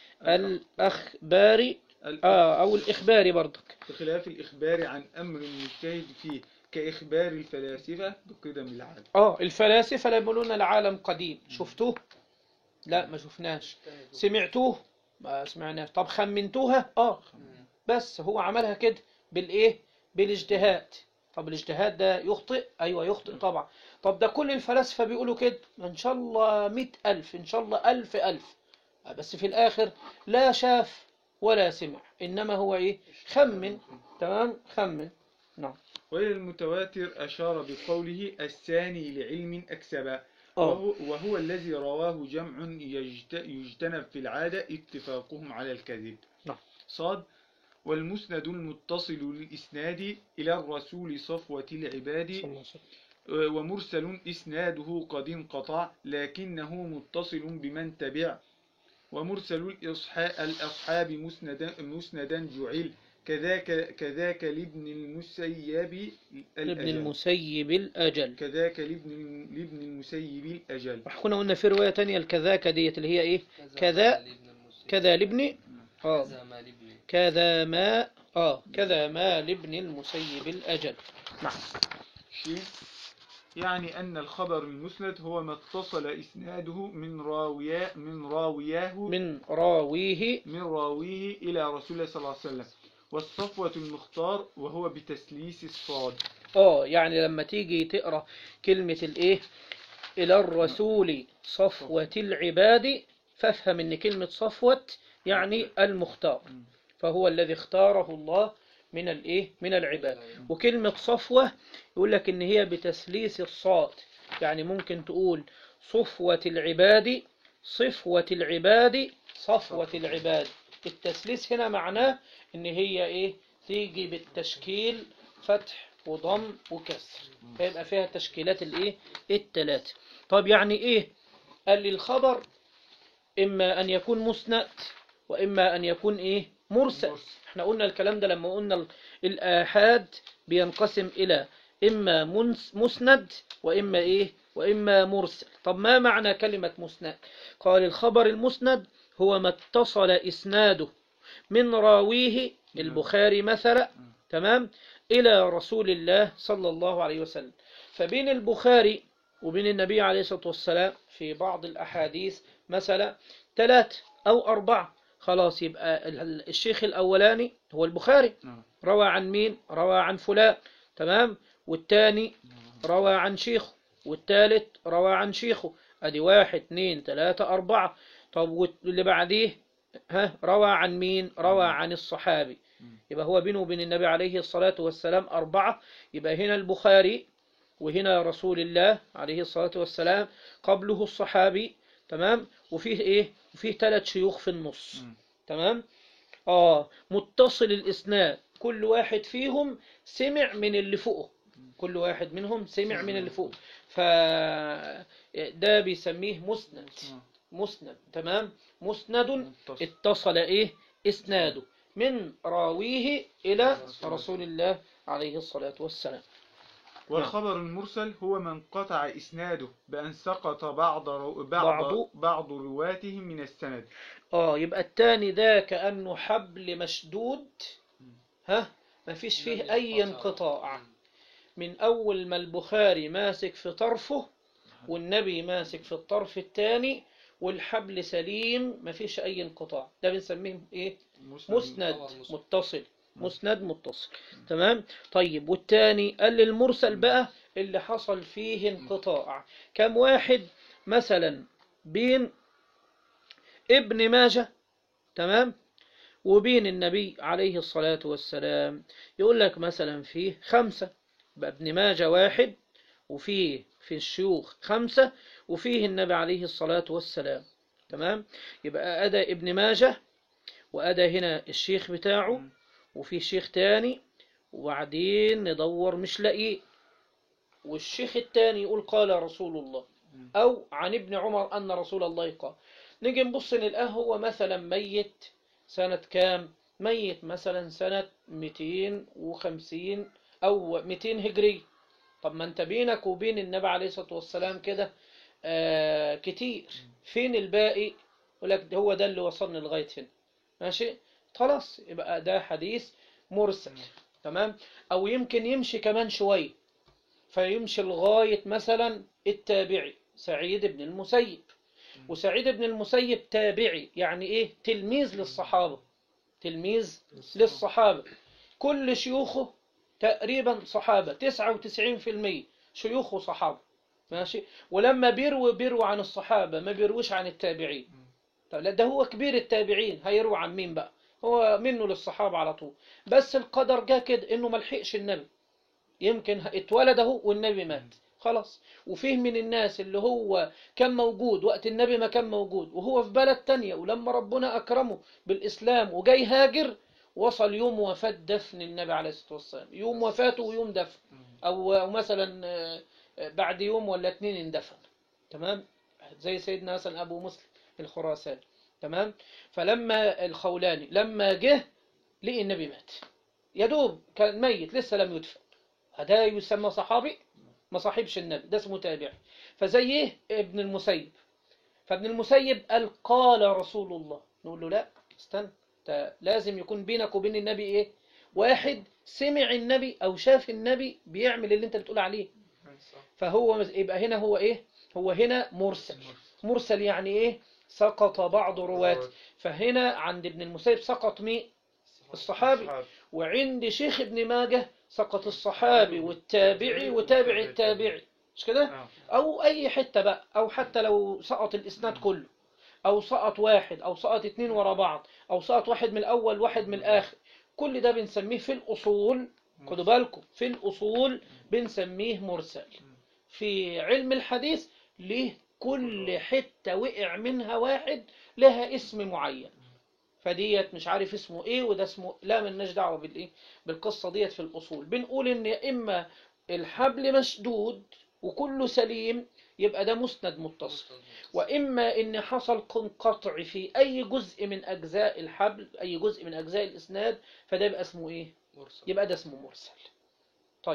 A: الأخبار
B: الإخ-
A: آه أو الإخبار برضك
B: بخلاف الإخبار عن أمر مجتهد فيه كإخبار الفلاسفة بقدم العالم
A: آه الفلاسفة لا يقولون العالم قديم شفتوه لا ما شفناش سمعتوه ما سمعناش طب خمنتوها آه بس هو عملها كده بالإيه بالاجتهاد طب الاجتهاد ده يخطئ أيوة يخطئ طبعا طب ده كل الفلاسفة بيقولوا كده إن شاء الله مئة ألف إن شاء الله ألف ألف بس في الآخر لا شاف ولا سمع إنما هو إيه خمن تمام خمن نعم
B: وإلى المتواتر أشار بقوله الثاني لعلم أكسب
A: آه
B: وهو, وهو الذي رواه جمع يجت... يجتنب في العادة اتفاقهم على الكذب
A: نعم.
B: صاد والمسند المتصل للإسناد إلى الرسول صفوة العباد
A: صلى الله عليه وسلم.
B: ومرسل إسناده قد انقطع لكنه متصل بمن تبع ومرسل الإصحا- الأصحاب مسندا, مسندا جعل كذاك كذاك لابن المسيب
A: ابن
B: الأجل
A: المسيب الأجل
B: كذاك لابن لابن المسيب الأجل
A: كنا قلنا في رواية تانية الكذاك ديت اللي هي إيه كذا
C: لابن المسيب.
A: كذا لابن آه
C: كذا ما لابن
A: كذا ما آه كذا ما لابن المسيب الأجل نعم
B: شيء يعني أن الخبر المسند هو ما اتصل إسناده من راوياه من راوياه
A: من راويه
B: من راويه إلى رسول الله صلى الله عليه وسلم والصفوة المختار وهو بتسليس الصاد
A: اه يعني لما تيجي تقرا كلمة الايه الى الرسول صفوة العباد فافهم ان كلمة صفوة يعني المختار فهو الذي اختاره الله من الايه من العباد وكلمة صفوة يقول لك ان هي بتسليس الصاد يعني ممكن تقول صفوة العباد صفوة العباد صفوة العباد التسليس هنا معناه ان هي ايه تيجي بالتشكيل فتح وضم وكسر فيبقى فيها تشكيلات الايه التلاتة طب يعني ايه قال لي الخبر اما ان يكون مسند واما ان يكون ايه مرسل احنا قلنا الكلام ده لما قلنا ال- الآحاد بينقسم إلى إما منس مسند وإما إيه وإما مرسل طب ما معنى كلمة مسند قال الخبر المسند هو ما اتصل إسناده من راويه البخاري مثلا تمام إلى رسول الله صلى الله عليه وسلم فبين البخاري وبين النبي عليه الصلاة والسلام في بعض الأحاديث مثلا ثلاثة أو أربعة خلاص يبقى ال- الشيخ الأولاني هو البخاري
B: نعم.
A: روى عن مين روى عن فلان تمام والتاني روى عن شيخه والتالت روى عن شيخه ادي واحد اتنين تلاتة اربعة طب واللي بعديه ها روى عن مين روى عن الصحابي يبقى هو بينه وبين النبي عليه الصلاة والسلام أربعة يبقى هنا البخاري وهنا رسول الله عليه الصلاة والسلام قبله الصحابي تمام وفيه ايه وفيه ثلاث شيوخ في النص
B: مم.
A: تمام اه متصل الاسناد كل واحد فيهم سمع من اللي فوقه كل واحد منهم سمع من اللي فوقه ف ده بيسميه مسند مسند تمام مسند
B: متصل.
A: اتصل ايه اسناده من راويه الى رسول الله عليه الصلاة والسلام
B: والخبر المرسل هو من قطع إسناده بأن سقط بعض رو... بعض
A: بعض-
B: بعض رواته من السند
A: اه يبقى التاني ده كأنه حبل مشدود ها ما فيش فيه اي انقطاع من اول ما البخاري ماسك في طرفه والنبي ماسك في الطرف الثاني والحبل سليم ما فيش اي انقطاع ده بنسميه ايه مسند
C: خبر مسند.
A: متصل مسند متصل تمام طيب والتاني قال لي المرسل بقى اللي حصل فيه انقطاع كم واحد مثلا بين ابن ماجه تمام وبين النبي عليه الصلاة والسلام يقول لك مثلا فيه خمسة بقى ابن ماجه واحد وفيه في الشيوخ خمسة وفيه النبي عليه الصلاة والسلام تمام يبقى أدى ابن ماجه وأدى هنا الشيخ بتاعه وفي شيخ تاني وبعدين ندور مش لاقيه والشيخ التاني يقول قال رسول الله أو عن ابن عمر أن رسول الله قال نيجي نبص نلقاه هو مثلا ميت سنة كام ميت مثلا سنة 250 أو 200 هجري طب ما انت بينك وبين النبي عليه الصلاة والسلام كده آه كتير فين الباقي يقول لك ده هو ده اللي وصلني لغاية هنا ماشي خلاص يبقى ده حديث مرسل تمام او يمكن يمشي كمان شوية فيمشي لغاية مثلا التابعي سعيد بن المسيب وسعيد بن المسيب تابعي يعني ايه تلميذ للصحابة تلميذ للصحابة كل شيوخه تقريبا صحابة 99% شيوخه صحابة ماشي ولما بيروي بيروي عن الصحابة ما بيرويش عن التابعين طب لا ده هو كبير التابعين هيروي عن مين بقى هو منه للصحابة على طول بس القدر جه كده انه ملحقش النبي يمكن اتولد اهو والنبي مات خلاص وفيه من الناس اللي هو كان موجود وقت النبي ما كان موجود وهو في بلد تانية ولما ربنا أكرمه بالإسلام وجاي هاجر وصل يوم وفاة دفن النبي عليه الصلاة والسلام يوم وفاته ويوم دفن أو أو مثلا آه، آه، بعد يوم ولا اتنين اندفن تمام زي سيدنا مثلا أبو مسلم الخراساني تمام فلما الخولاني لما جه لقي النبي مات يا دوب كان ميت لسه لم يدفن هذا يسمى صحابي ما صاحبش النبي ده اسمه تابعي فزيه ابن المسيب فابن المسيب قال قال رسول الله نقول له لا استنى انت لازم يكون بينك وبين النبي ايه واحد سمع النبي او شاف النبي بيعمل اللي انت بتقول عليه فهو يبقى هنا هو ايه هو هنا مرسل مرسل يعني ايه سقط بعض رواته فهنا عند ابن المسيب سقط مين الصحابي وعند شيخ ابن ماجه سقط الصحابي والتابعي وتابع التابعي مش كده
B: نعم.
A: او اي حتة بقى او حتى لو سقط الاسناد كله او سقط واحد او سقط اتنين ورا بعض او سقط واحد من الاول واحد من الاخر كل ده بنسميه في الاصول خدوا بالكم في الاصول بنسميه مرسل في علم الحديث ليه كل حتة وقع منها واحد لها اسم معين فديت مش عارف اسمه ايه وده اسمه لا ملناش دعوه بالايه بالقصه ديت في الاصول بنقول ان يا اما الحبل مشدود وكله سليم يبقى ده مسند متصل واما ان حصل قطع في اي جزء من اجزاء الحبل اي جزء من اجزاء الاسناد فده يبقى اسمه ايه
C: مرسل
A: يبقى ده اسمه مرسل طيب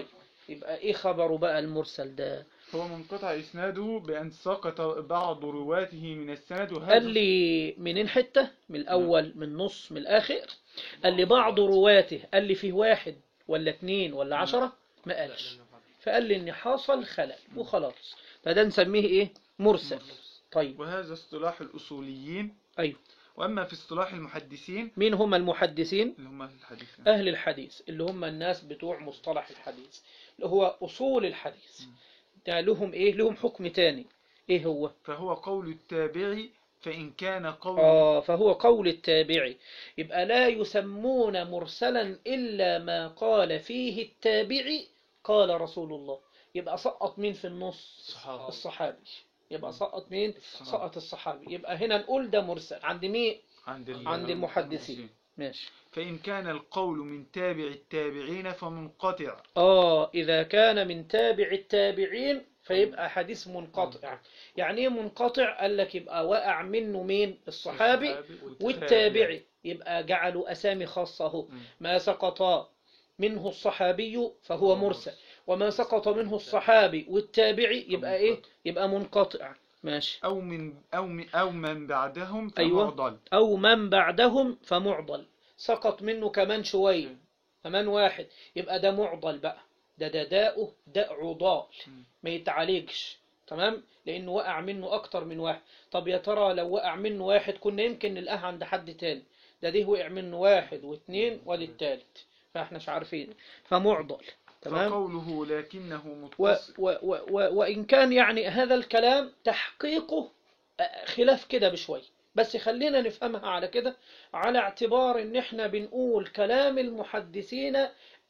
A: يبقى ايه خبره بقى المرسل ده
B: هو منقطع إسناده بأن سقط بعض رواته من السند وهذا
A: قال لي منين حتة من الأول من النص من الآخر قال لي بعض رواته قال لي فيه واحد ولا اتنين ولا عشرة ما قالش فقال لي ان حصل خلل وخلاص فده نسميه ايه مرسل طيب
B: وهذا اصطلاح الأصوليين
A: ايوه
B: وأما في اصطلاح المحدثين
A: مين هم المحدثين
B: اللي هم أهل الحديث
A: أهل الحديث اللي هم الناس بتوع مصطلح الحديث اللي هو أصول الحديث ده لهم إيه لهم حكم تاني إيه هو
B: فهو قول التابع فإن كان قول
A: آه فهو قول التابعي يبقى لا يسمون مرسلا إلا ما قال فيه التابعي قال رسول الله يبقى سقط مين في النص
B: الصحابة.
A: الصحابي يبقى سقط مين
B: الصحابة.
A: سقط الصحابي يبقى هنا نقول ده مرسل عند مين
B: عند ال-
A: عند المحدثين ماشي
B: فإن كان القول من تابع التابعين فمنقطع
A: آه إذا كان من تابع التابعين فيبقى حديث منقطع يعني إيه منقطع قال لك يبقى وقع منه مين الصحابي والتابعي يبقى جعلوا أسامي خاصة اهو
B: مم.
A: ما سقط منه الصحابي فهو مرسل وما سقط منه الصحابي والتابعي يبقى إيه يبقى منقطع ماشي
B: أو من أو من أو من بعدهم
A: أيوة.
B: فمعضل
A: أو من بعدهم فمعضل سقط منه كمان شوية كمان واحد يبقى ده معضل بقى ده ده داؤه داء عضال
B: مم.
A: ما يتعالجش تمام لأنه وقع منه أكتر من واحد طب يا ترى لو وقع منه واحد كنا يمكن نلقاه عند حد تاني ده ده وقع منه واحد واثنين وللتالت فاحنا مش عارفين فمعضل تمام
B: فقوله لكنه
A: و
B: متصل
A: و و و وإن كان يعني هذا الكلام تحقيقه آه، خلاف كده بشوي بس خلينا نفهمها على كده على اعتبار ان احنا بنقول كلام المحدثين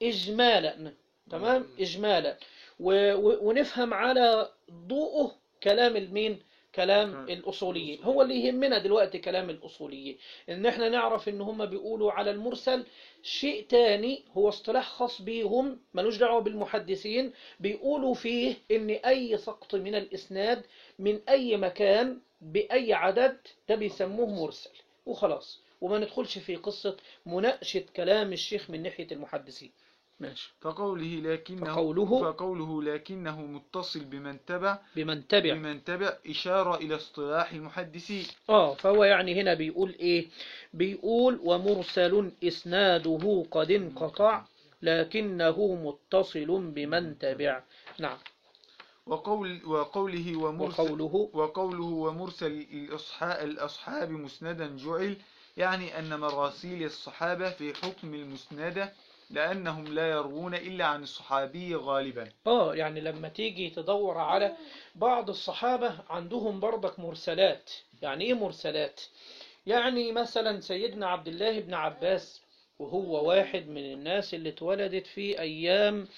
A: اجمالا تمام اجمالا و و ونفهم على ضوءه كلام المين كلام
B: كلام
A: الاصوليين هو اللي يهمنا دلوقتي كلام الاصوليين ان احنا نعرف ان هم بيقولوا على المرسل شيء تاني هو اصطلاح خاص بيهم ملوش دعوه بالمحدثين بيقولوا فيه ان اي سقط من الاسناد من اي مكان باي عدد ده بيسموه مرسل وخلاص وما ندخلش في قصة مناقشة كلام الشيخ من ناحية المحدثين ماشي
B: فقوله لكنه
A: فقوله-
B: فقوله لكنه متصل بمن تبع
A: بمن تبع
B: بمن تبع إشارة إلى اصطلاح المحدثين
A: اه فهو يعني هنا بيقول ايه بيقول ومرسل اسناده قد انقطع لكنه متصل بمن تبع نعم
B: وقول وقوله ومرسل
A: وقوله
B: وقوله ومرسل الأصحاب, الأصحاب مسندا جعل يعني أن مراسيل الصحابة في حكم المسندة لأنهم لا يروون إلا عن الصحابي غالبا
A: اه يعني لما تيجي تدور على بعض الصحابة عندهم برضك مرسلات يعني ايه مرسلات يعني مثلا سيدنا عبد الله بن عباس وهو واحد من الناس اللي اتولدت في ايام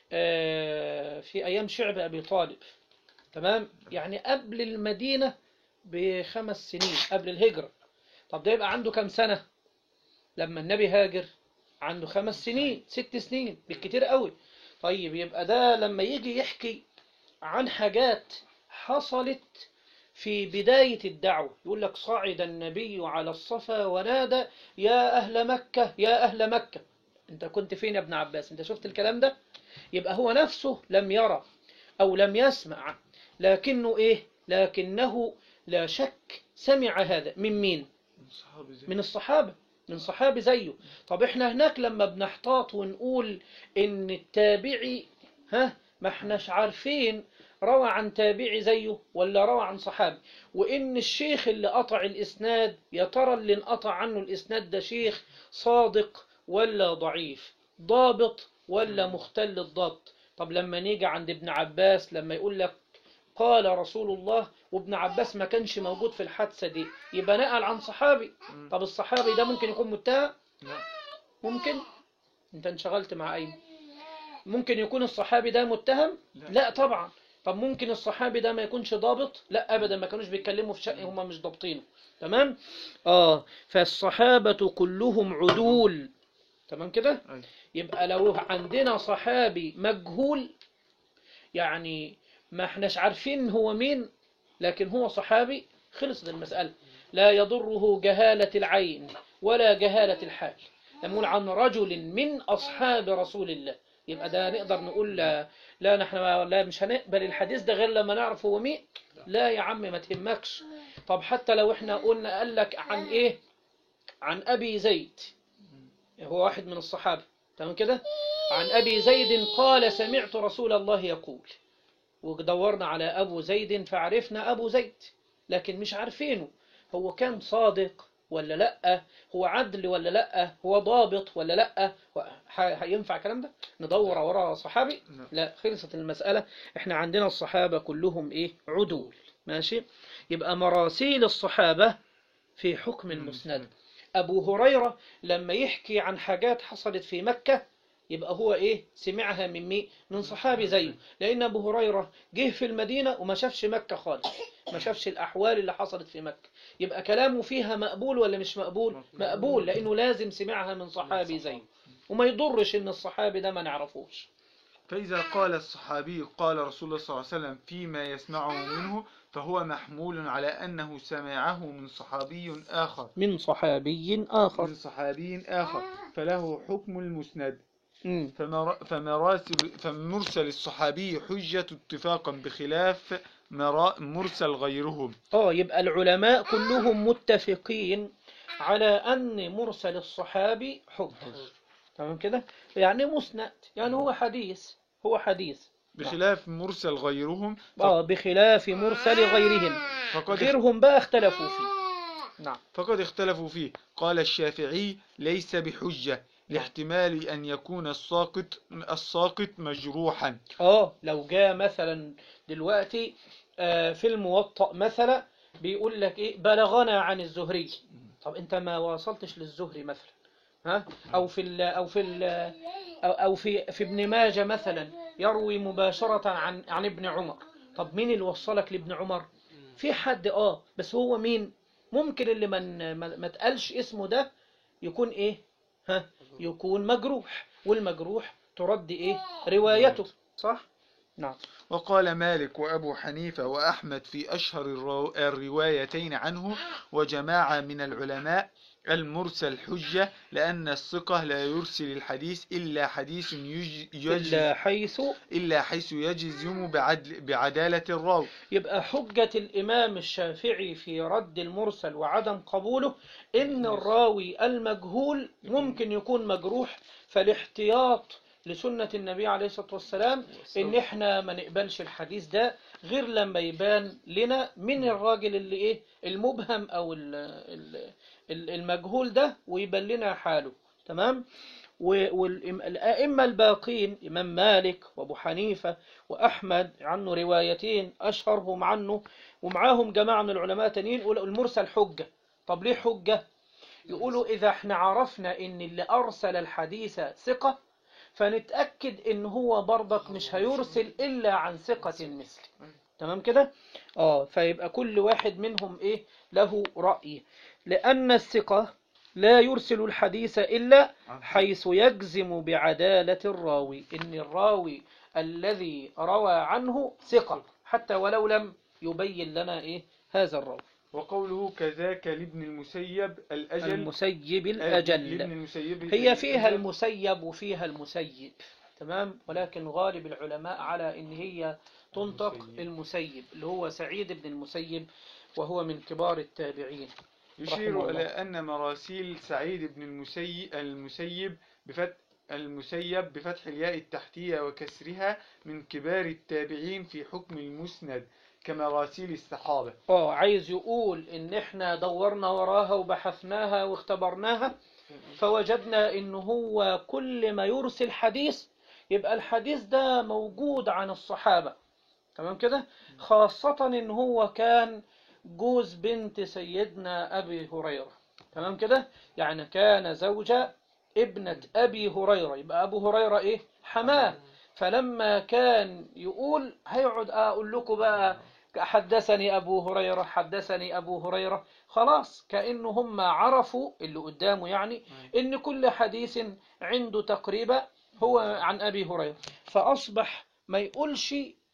A: آه، في ايام شعب ابي طالب تمام يعني قبل المدينة بخمس سنين قبل الهجرة طب ده يبقى عنده كام سنة لما النبي هاجر عنده خمس سنين ست سنين بالكتير قوي طيب يبقى ده لما يجي يحكي عن حاجات حصلت في بداية الدعوة يقول لك صعد النبي على الصفا ونادى يا أهل مكة يا أهل مكة أنت كنت فين يا ابن عباس أنت شفت الكلام ده يبقى هو نفسه لم يرى أو لم يسمع لكنه إيه لكنه لا شك سمع هذا من مين
B: الصحابي زي
A: من الصحابة من صحابي زيه طب احنا هناك لما بنحتاط ونقول ان التابعي ها ما احناش عارفين روى عن تابعي زيه ولا روى عن صحابي وان الشيخ اللي قطع الاسناد يا ترى اللي انقطع عنه الاسناد ده شيخ صادق ولا ضعيف ضابط ولا مختل الضبط طب لما نيجي عند ابن عباس لما يقول لك قال رسول الله وابن عباس ما كانش موجود في الحادثة دي يبقى نقل عن صحابي
B: مم.
A: طب الصحابي ده ممكن يكون متهم
B: لا.
A: ممكن انت انشغلت مع اي ممكن يكون الصحابي ده متهم
B: لا.
A: لا طبعا طب ممكن الصحابي ده ما يكونش ضابط لا ابدا ما كانوش بيتكلموا في شأن هم مش ضابطينه تمام اه فالصحابة كلهم عدول تمام كده
B: أي.
A: يبقى لو عندنا صحابي مجهول يعني ما احناش عارفين هو مين لكن هو صحابي خلصت المسألة لا يضره جهالة العين ولا جهالة الحال نقول عن رجل من أصحاب رسول الله يبقى ده نقدر نقول لا, لا نحن لا مش هنقبل الحديث ده غير لما نعرف هو مين لا يا عم ما تهمكش طب حتى لو احنا قلنا قال لك عن ايه عن ابي زيد هو واحد من الصحابة تمام كده عن ابي زيد قال سمعت رسول الله يقول ودورنا على ابو زيد فعرفنا ابو زيد لكن مش عارفينه هو كان صادق ولا لا هو عدل ولا لا هو ضابط ولا لا هو- ح- هينفع الكلام ده ندور ورا صحابي
B: لا.
A: لا خلصت المسألة احنا عندنا الصحابة كلهم ايه عدول ماشي يبقى مراسيل الصحابة في حكم المسند أبو هريرة لما يحكي عن حاجات حصلت في مكة يبقى هو إيه سمعها من مين من صحابي زيه لأن أبو هريرة جه في المدينة وما شافش مكة خالص ما شافش الأحوال اللي حصلت في مكة يبقى كلامه فيها مقبول ولا مش مقبول مقبول لأنه لازم سمعها من صحابي زيه وما يضرش إن الصحابي ده ما نعرفوش
B: فإذا قال الصحابي قال رسول الله صلى الله عليه وسلم فيما يسمعه منه فهو محمول على أنه سمعه من صحابي آخر
A: من صحابي آخر
B: من صحابي آخر فله حكم المسند
A: مم.
B: فمر- فمراسل فمرسل الصحابي حجة اتفاقا بخلاف مرا- مرسل غيرهم
A: اه يبقى العلماء كلهم متفقين على أن مرسل الصحابي حجة تمام كده يعني مسند يعني هو حديث هو حديث
B: بخلاف مرسل غيرهم
A: اه بخلاف مرسل غيرهم
B: فقد
A: غيرهم بقى اختلفوا فيه نعم
B: فقد اختلفوا فيه قال الشافعي ليس بحجة لاحتمال أن يكون الساقط الساقط مجروحا
A: اه لو جاء مثلا دلوقتي آه، في الموطأ مثلا بيقول لك ايه بلغنا عن الزهري طب انت ما وصلتش للزهري مثلا ها او في ال او في ال او أو في في ابن ماجه مثلا يروي مباشرة عن عن ابن عمر طب مين اللي وصلك لابن عمر في حد اه بس هو مين ممكن اللي من ما ما اتقالش اسمه ده يكون ايه ها يكون مجروح والمجروح ترد ايه روايته صح نعم
B: وقال مالك وأبو حنيفة وأحمد في أشهر الرو- الروايتين عنه وجماعة من العلماء المرسل حجة لأن الثقة لا يرسل الحديث إلا حديث يج- يجز
A: إلا حيث
B: إلا حيث يجزم بعدل بعدالة الراوي
A: يبقى حجة الإمام الشافعي في رد المرسل وعدم قبوله إن الراوي المجهول ممكن يكون مجروح فالاحتياط لسنة النبي عليه الصلاة والسلام إن إحنا ما نقبلش الحديث ده غير لما يبان لنا من الراجل اللي إيه المبهم أو ال- ال- ال- المجهول ده ويبان لنا حاله تمام والأئمة الباقين إمام مالك وأبو حنيفة وأحمد عنه روايتين أشهرهم عنه ومعاهم جماعة من العلماء تانيين يقولوا المرسل حجة طب ليه حجة يقولوا إذا احنا عرفنا إن اللي أرسل الحديث ثقة فنتأكد إن هو برضك مش هيرسل إلا عن ثقة مثل تمام كده آه فيبقى كل واحد منهم إيه له رأي لأن الثقة لا يرسل الحديث إلا حيث يجزم بعدالة الراوي إن الراوي الذي روى عنه ثقة حتى ولو لم يبين لنا إيه هذا الراوي
B: وقوله كذاك لابن المسيب الأجل
A: المسيب
B: لابن
A: الأجل
B: المسيب
A: هي فيها
B: الأجل.
A: المسيب وفيها المسيب تمام ولكن غالب العلماء على إن هي تنطق
B: المسيب.
A: المسيب اللي هو سعيد بن المسيب وهو من كبار التابعين
B: يشير
A: رحمه
B: إلى
A: الله.
B: أن مراسيل سعيد بن المسيب المسيب بفتح المسيب بفتح الياء التحتية وكسرها من كبار التابعين في حكم المسند كمراسيل الصحابة
A: اه عايز يقول ان احنا دورنا وراها وبحثناها واختبرناها فوجدنا ان هو كل ما يرسل حديث يبقى الحديث ده موجود عن الصحابة تمام كده خاصة ان هو كان جوز بنت سيدنا ابي هريرة تمام كده يعني كان زوج ابنة ابي هريرة يبقى ابو هريرة ايه حماه فلما كان يقول هيقعد اقول لكم بقى حدثني أبو هريرة حدثني أبو هريرة خلاص كأنه هم عرفوا اللي قدامه يعني إن كل حديث عنده تقريبا هو عن أبي هريرة فأصبح ما يقولش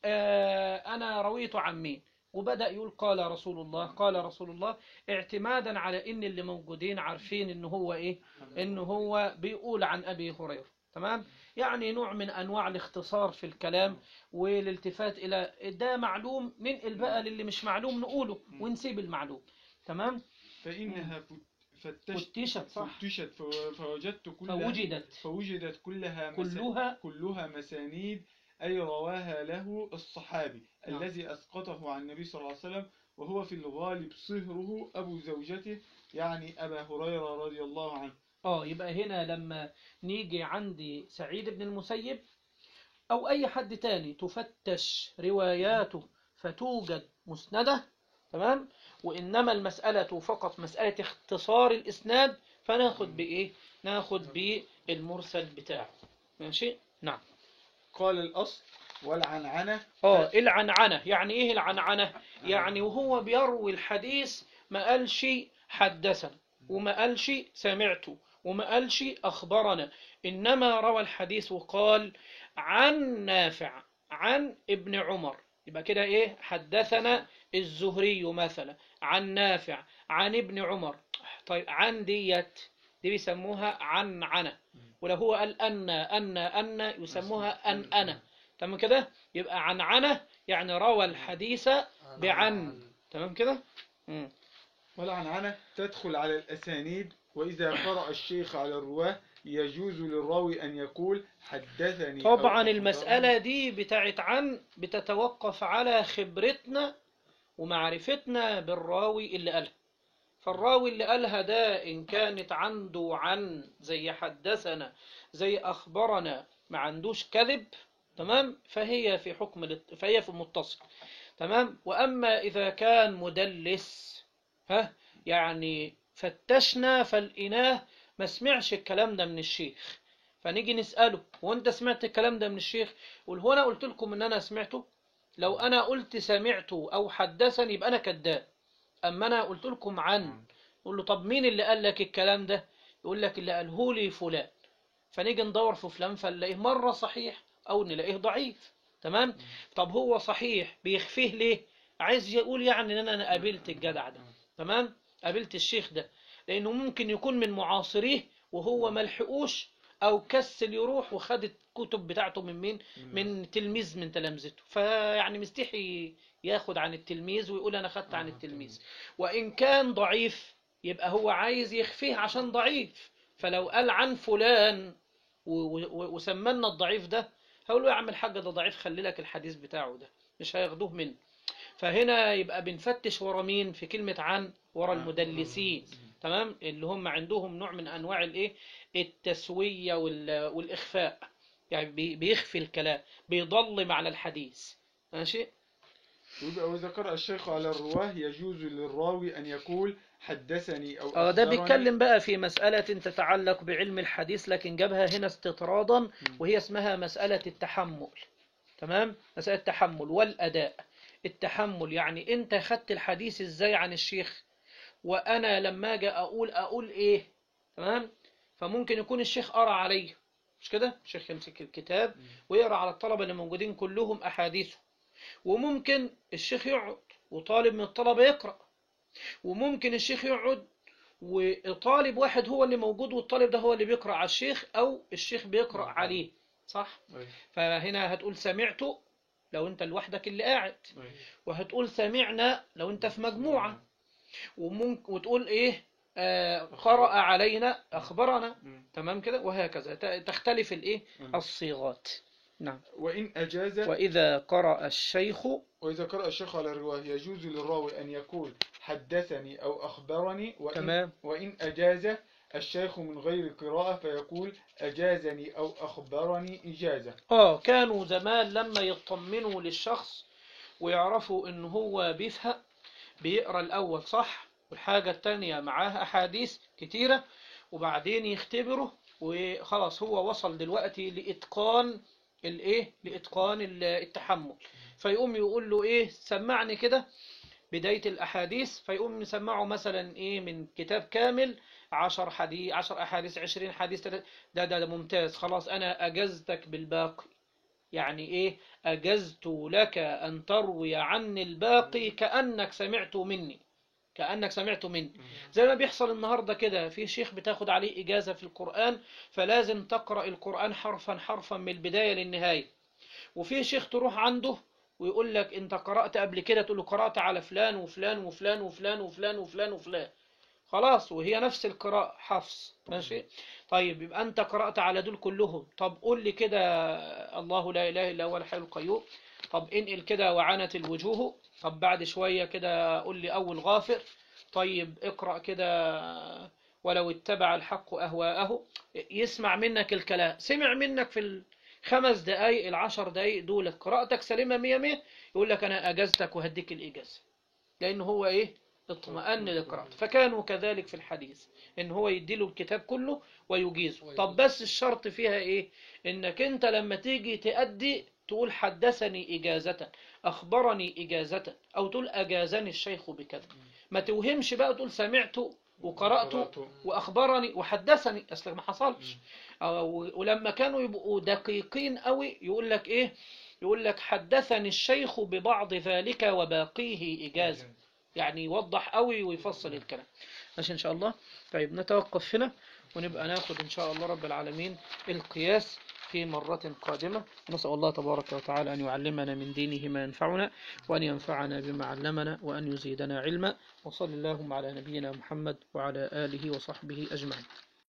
A: آه أنا رويت عن مين وبدأ يقول قال رسول الله قال رسول الله اعتمادا على إن اللي موجودين عارفين إن هو إيه إن هو بيقول عن أبي هريرة تمام يعني نوع من أنواع الاختصار في الكلام والالتفات إلى ده معلوم ننقل بقى للي مش معلوم نقوله ونسيب المعلوم تمام
B: فإنها فت- فتشت
A: فتشت صح
B: فتشت فو- فوجدت كلها
A: فوجدت
B: فوجدت كلها مسا-
A: كلها
B: كلها مسانيد أي رواها له الصحابي
A: نعم.
B: الذي أسقطه عن النبي صلى الله عليه وسلم وهو في الغالب صهره أبو زوجته يعني أبا هريرة رضي الله عنه
A: اه يبقى هنا لما نيجي عندي سعيد بن المسيب او اي حد تاني تفتش رواياته فتوجد مسندة تمام وانما المسألة فقط مسألة اختصار الاسناد فناخد بايه ناخد بالمرسل بتاعه ماشي نعم
B: قال الأصل والعنعنة
A: اه العنعنة يعني ايه العنعنة يعني وهو بيروي الحديث ما قالش حدثنا وما قالش سمعته وما قالش أخبرنا إنما روى الحديث وقال عن نافع عن ابن عمر يبقى كده إيه حدثنا الزهري مثلا عن نافع عن ابن عمر طيب عن ديت دي بيسموها عن عنا ولو هو قال أن أن أن يسموها أن أنا تمام كده يبقى عن عنا يعني روى الحديث بعن تمام كده مم.
B: والعنعنة تدخل على الأسانيد وإذا قرأ الشيخ على الرواه يجوز للراوي أن يقول حدثني أو
A: طبعا
B: أخبرني.
A: المسألة دي بتاعت عن بتتوقف على خبرتنا ومعرفتنا بالراوي اللي قالها فالراوي اللي قالها ده إن كانت عنده عن زي حدثنا زي أخبرنا ما عندوش كذب تمام فهي في حكم الات- فهي في المتصل تمام وأما إذا كان مدلس ها يعني فتشنا فلقيناه ما سمعش الكلام ده من الشيخ فنيجي نسأله وانت سمعت الكلام ده من الشيخ قول هو انا قلت لكم ان انا سمعته لو انا قلت سمعته او حدثني يبقى انا كذاب اما انا قلت لكم عن قول له طب مين اللي قال لك الكلام ده يقول لك اللي قاله لي فلان فنيجي ندور في فلان فنلاقيه مرة صحيح او نلاقيه ضعيف تمام طب هو صحيح بيخفيه ليه عايز يقول يعني ان انا قابلت الجدع ده تمام قابلت الشيخ ده لانه ممكن يكون من معاصريه وهو ملحقوش او كسل يروح وخد الكتب بتاعته من مين من تلميذ من تلامذته فيعني مستحي ياخد عن التلميذ ويقول انا خدت عن التلميذ وان كان ضعيف يبقى هو عايز يخفيه عشان ضعيف فلو قال عن فلان و- و- وسمنا الضعيف ده هقول له يا عم الحاج ده ضعيف خلي لك الحديث بتاعه ده مش هياخدوه منه فهنا يبقى بنفتش ورا مين في كلمة عن ورا المدلسين تمام اللي هم عندهم نوع من انواع الايه التسوية وال- والاخفاء يعني بي- بيخفي الكلام بيضلم على الحديث ماشي
B: ويبقى وإذا قرأ الشيخ على الرواه يجوز للراوي أن يقول حدثني أو
A: اه ده
B: أخبرني.
A: بيتكلم بقى في مسألة تتعلق بعلم الحديث لكن جابها هنا استطرادا وهي اسمها مسألة التحمل تمام مسألة التحمل والأداء التحمل يعني انت خدت الحديث ازاي عن الشيخ وانا لما اجي اقول اقول ايه تمام فممكن يكون الشيخ قرأ علي مش كده الشيخ يمسك الكتاب ويقرأ على الطلبة اللي موجودين كلهم أحاديثه وممكن الشيخ يقعد وطالب من الطلبة يقرأ وممكن الشيخ يقعد وطالب واحد هو اللي موجود والطالب ده هو اللي بيقرأ على الشيخ أو الشيخ بيقرأ عليه صح
B: أيوة.
A: فهنا هتقول سمعته لو انت لوحدك اللي قاعد
B: أيوة.
A: وهتقول سمعنا لو انت في مجموعة وممكن وتقول ايه آه قرأ علينا أخبرنا
B: مم.
A: تمام كده وهكذا ت- تختلف الايه
B: مم.
A: الصيغات نعم
B: وإن أجاز
A: وإذا قرأ الشيخ
B: وإذا قرأ الشيخ على الرواه يجوز للراوي أن يقول حدثني أو أخبرني وإن,
A: تمام
B: وإن أجاز الشيخ من غير قراءة فيقول أجازني أو أخبرني إجازة
A: اه كانوا زمان لما يطمنوا للشخص ويعرفوا ان هو بيفهم بيقرا الاول صح والحاجه التانية معاه احاديث كتيره وبعدين يختبره وخلاص هو وصل دلوقتي لاتقان الايه لاتقان ال- التحمل فيقوم يقول له ايه سمعني كده بداية الأحاديث فيقوم يسمعه مثلا إيه من كتاب كامل عشر حديث عشر أحاديث عشرين حديث تلات- ده, ده ده ممتاز خلاص أنا أجزتك بالباقي يعني إيه أجزت لك أن تروي عني الباقي كأنك سمعت مني كأنك سمعته مني زي ما بيحصل النهاردة كده في شيخ بتاخد عليه إجازة في القرآن فلازم تقرأ القرآن حرفا حرفا من البداية للنهاية وفي شيخ تروح عنده ويقول لك انت قرأت قبل كده تقول له قرأت على فلان وفلان وفلان وفلان وفلان وفلان وفلان خلاص وهي نفس القراءة حفص ماشي طيب يبقى انت قرأت على دول كلهم طب قول لي كده الله لا اله الا هو الحي القيوم طب انقل كده وعنت الوجوه طب بعد شوية كده قول لي اول غافر طيب اقرأ كده ولو اتبع الحق اهواءه يسمع منك الكلام سمع منك في الخمس دقايق العشر دقايق دول قراءتك سليمة مية مية يقول لك انا اجازتك وهديك الاجازة لان هو ايه اطمأن لقراءته فكانوا كذلك في الحديث ان هو يديله الكتاب كله ويجيزه طب بس الشرط فيها ايه انك انت لما تيجي تأدي تقول حدثني إجازة أخبرني إجازة أو تقول أجازني الشيخ بكذا ما توهمش بقى تقول سمعت وقرأت وأخبرني وحدثني أصل ما حصلش أو ولما كانوا يبقوا دقيقين قوي يقول لك إيه يقول لك حدثني الشيخ ببعض ذلك وباقيه إجازة يعني يوضح قوي ويفصل الكلام ماشي إن شاء الله طيب نتوقف هنا ونبقى ناخد إن شاء الله رب العالمين القياس في مرة قادمة نسأل الله تبارك وتعالى أن يعلمنا من دينه ما ينفعنا وأن ينفعنا بما علمنا وأن يزيدنا علما وصل اللهم على نبينا محمد وعلى آله وصحبه أجمعين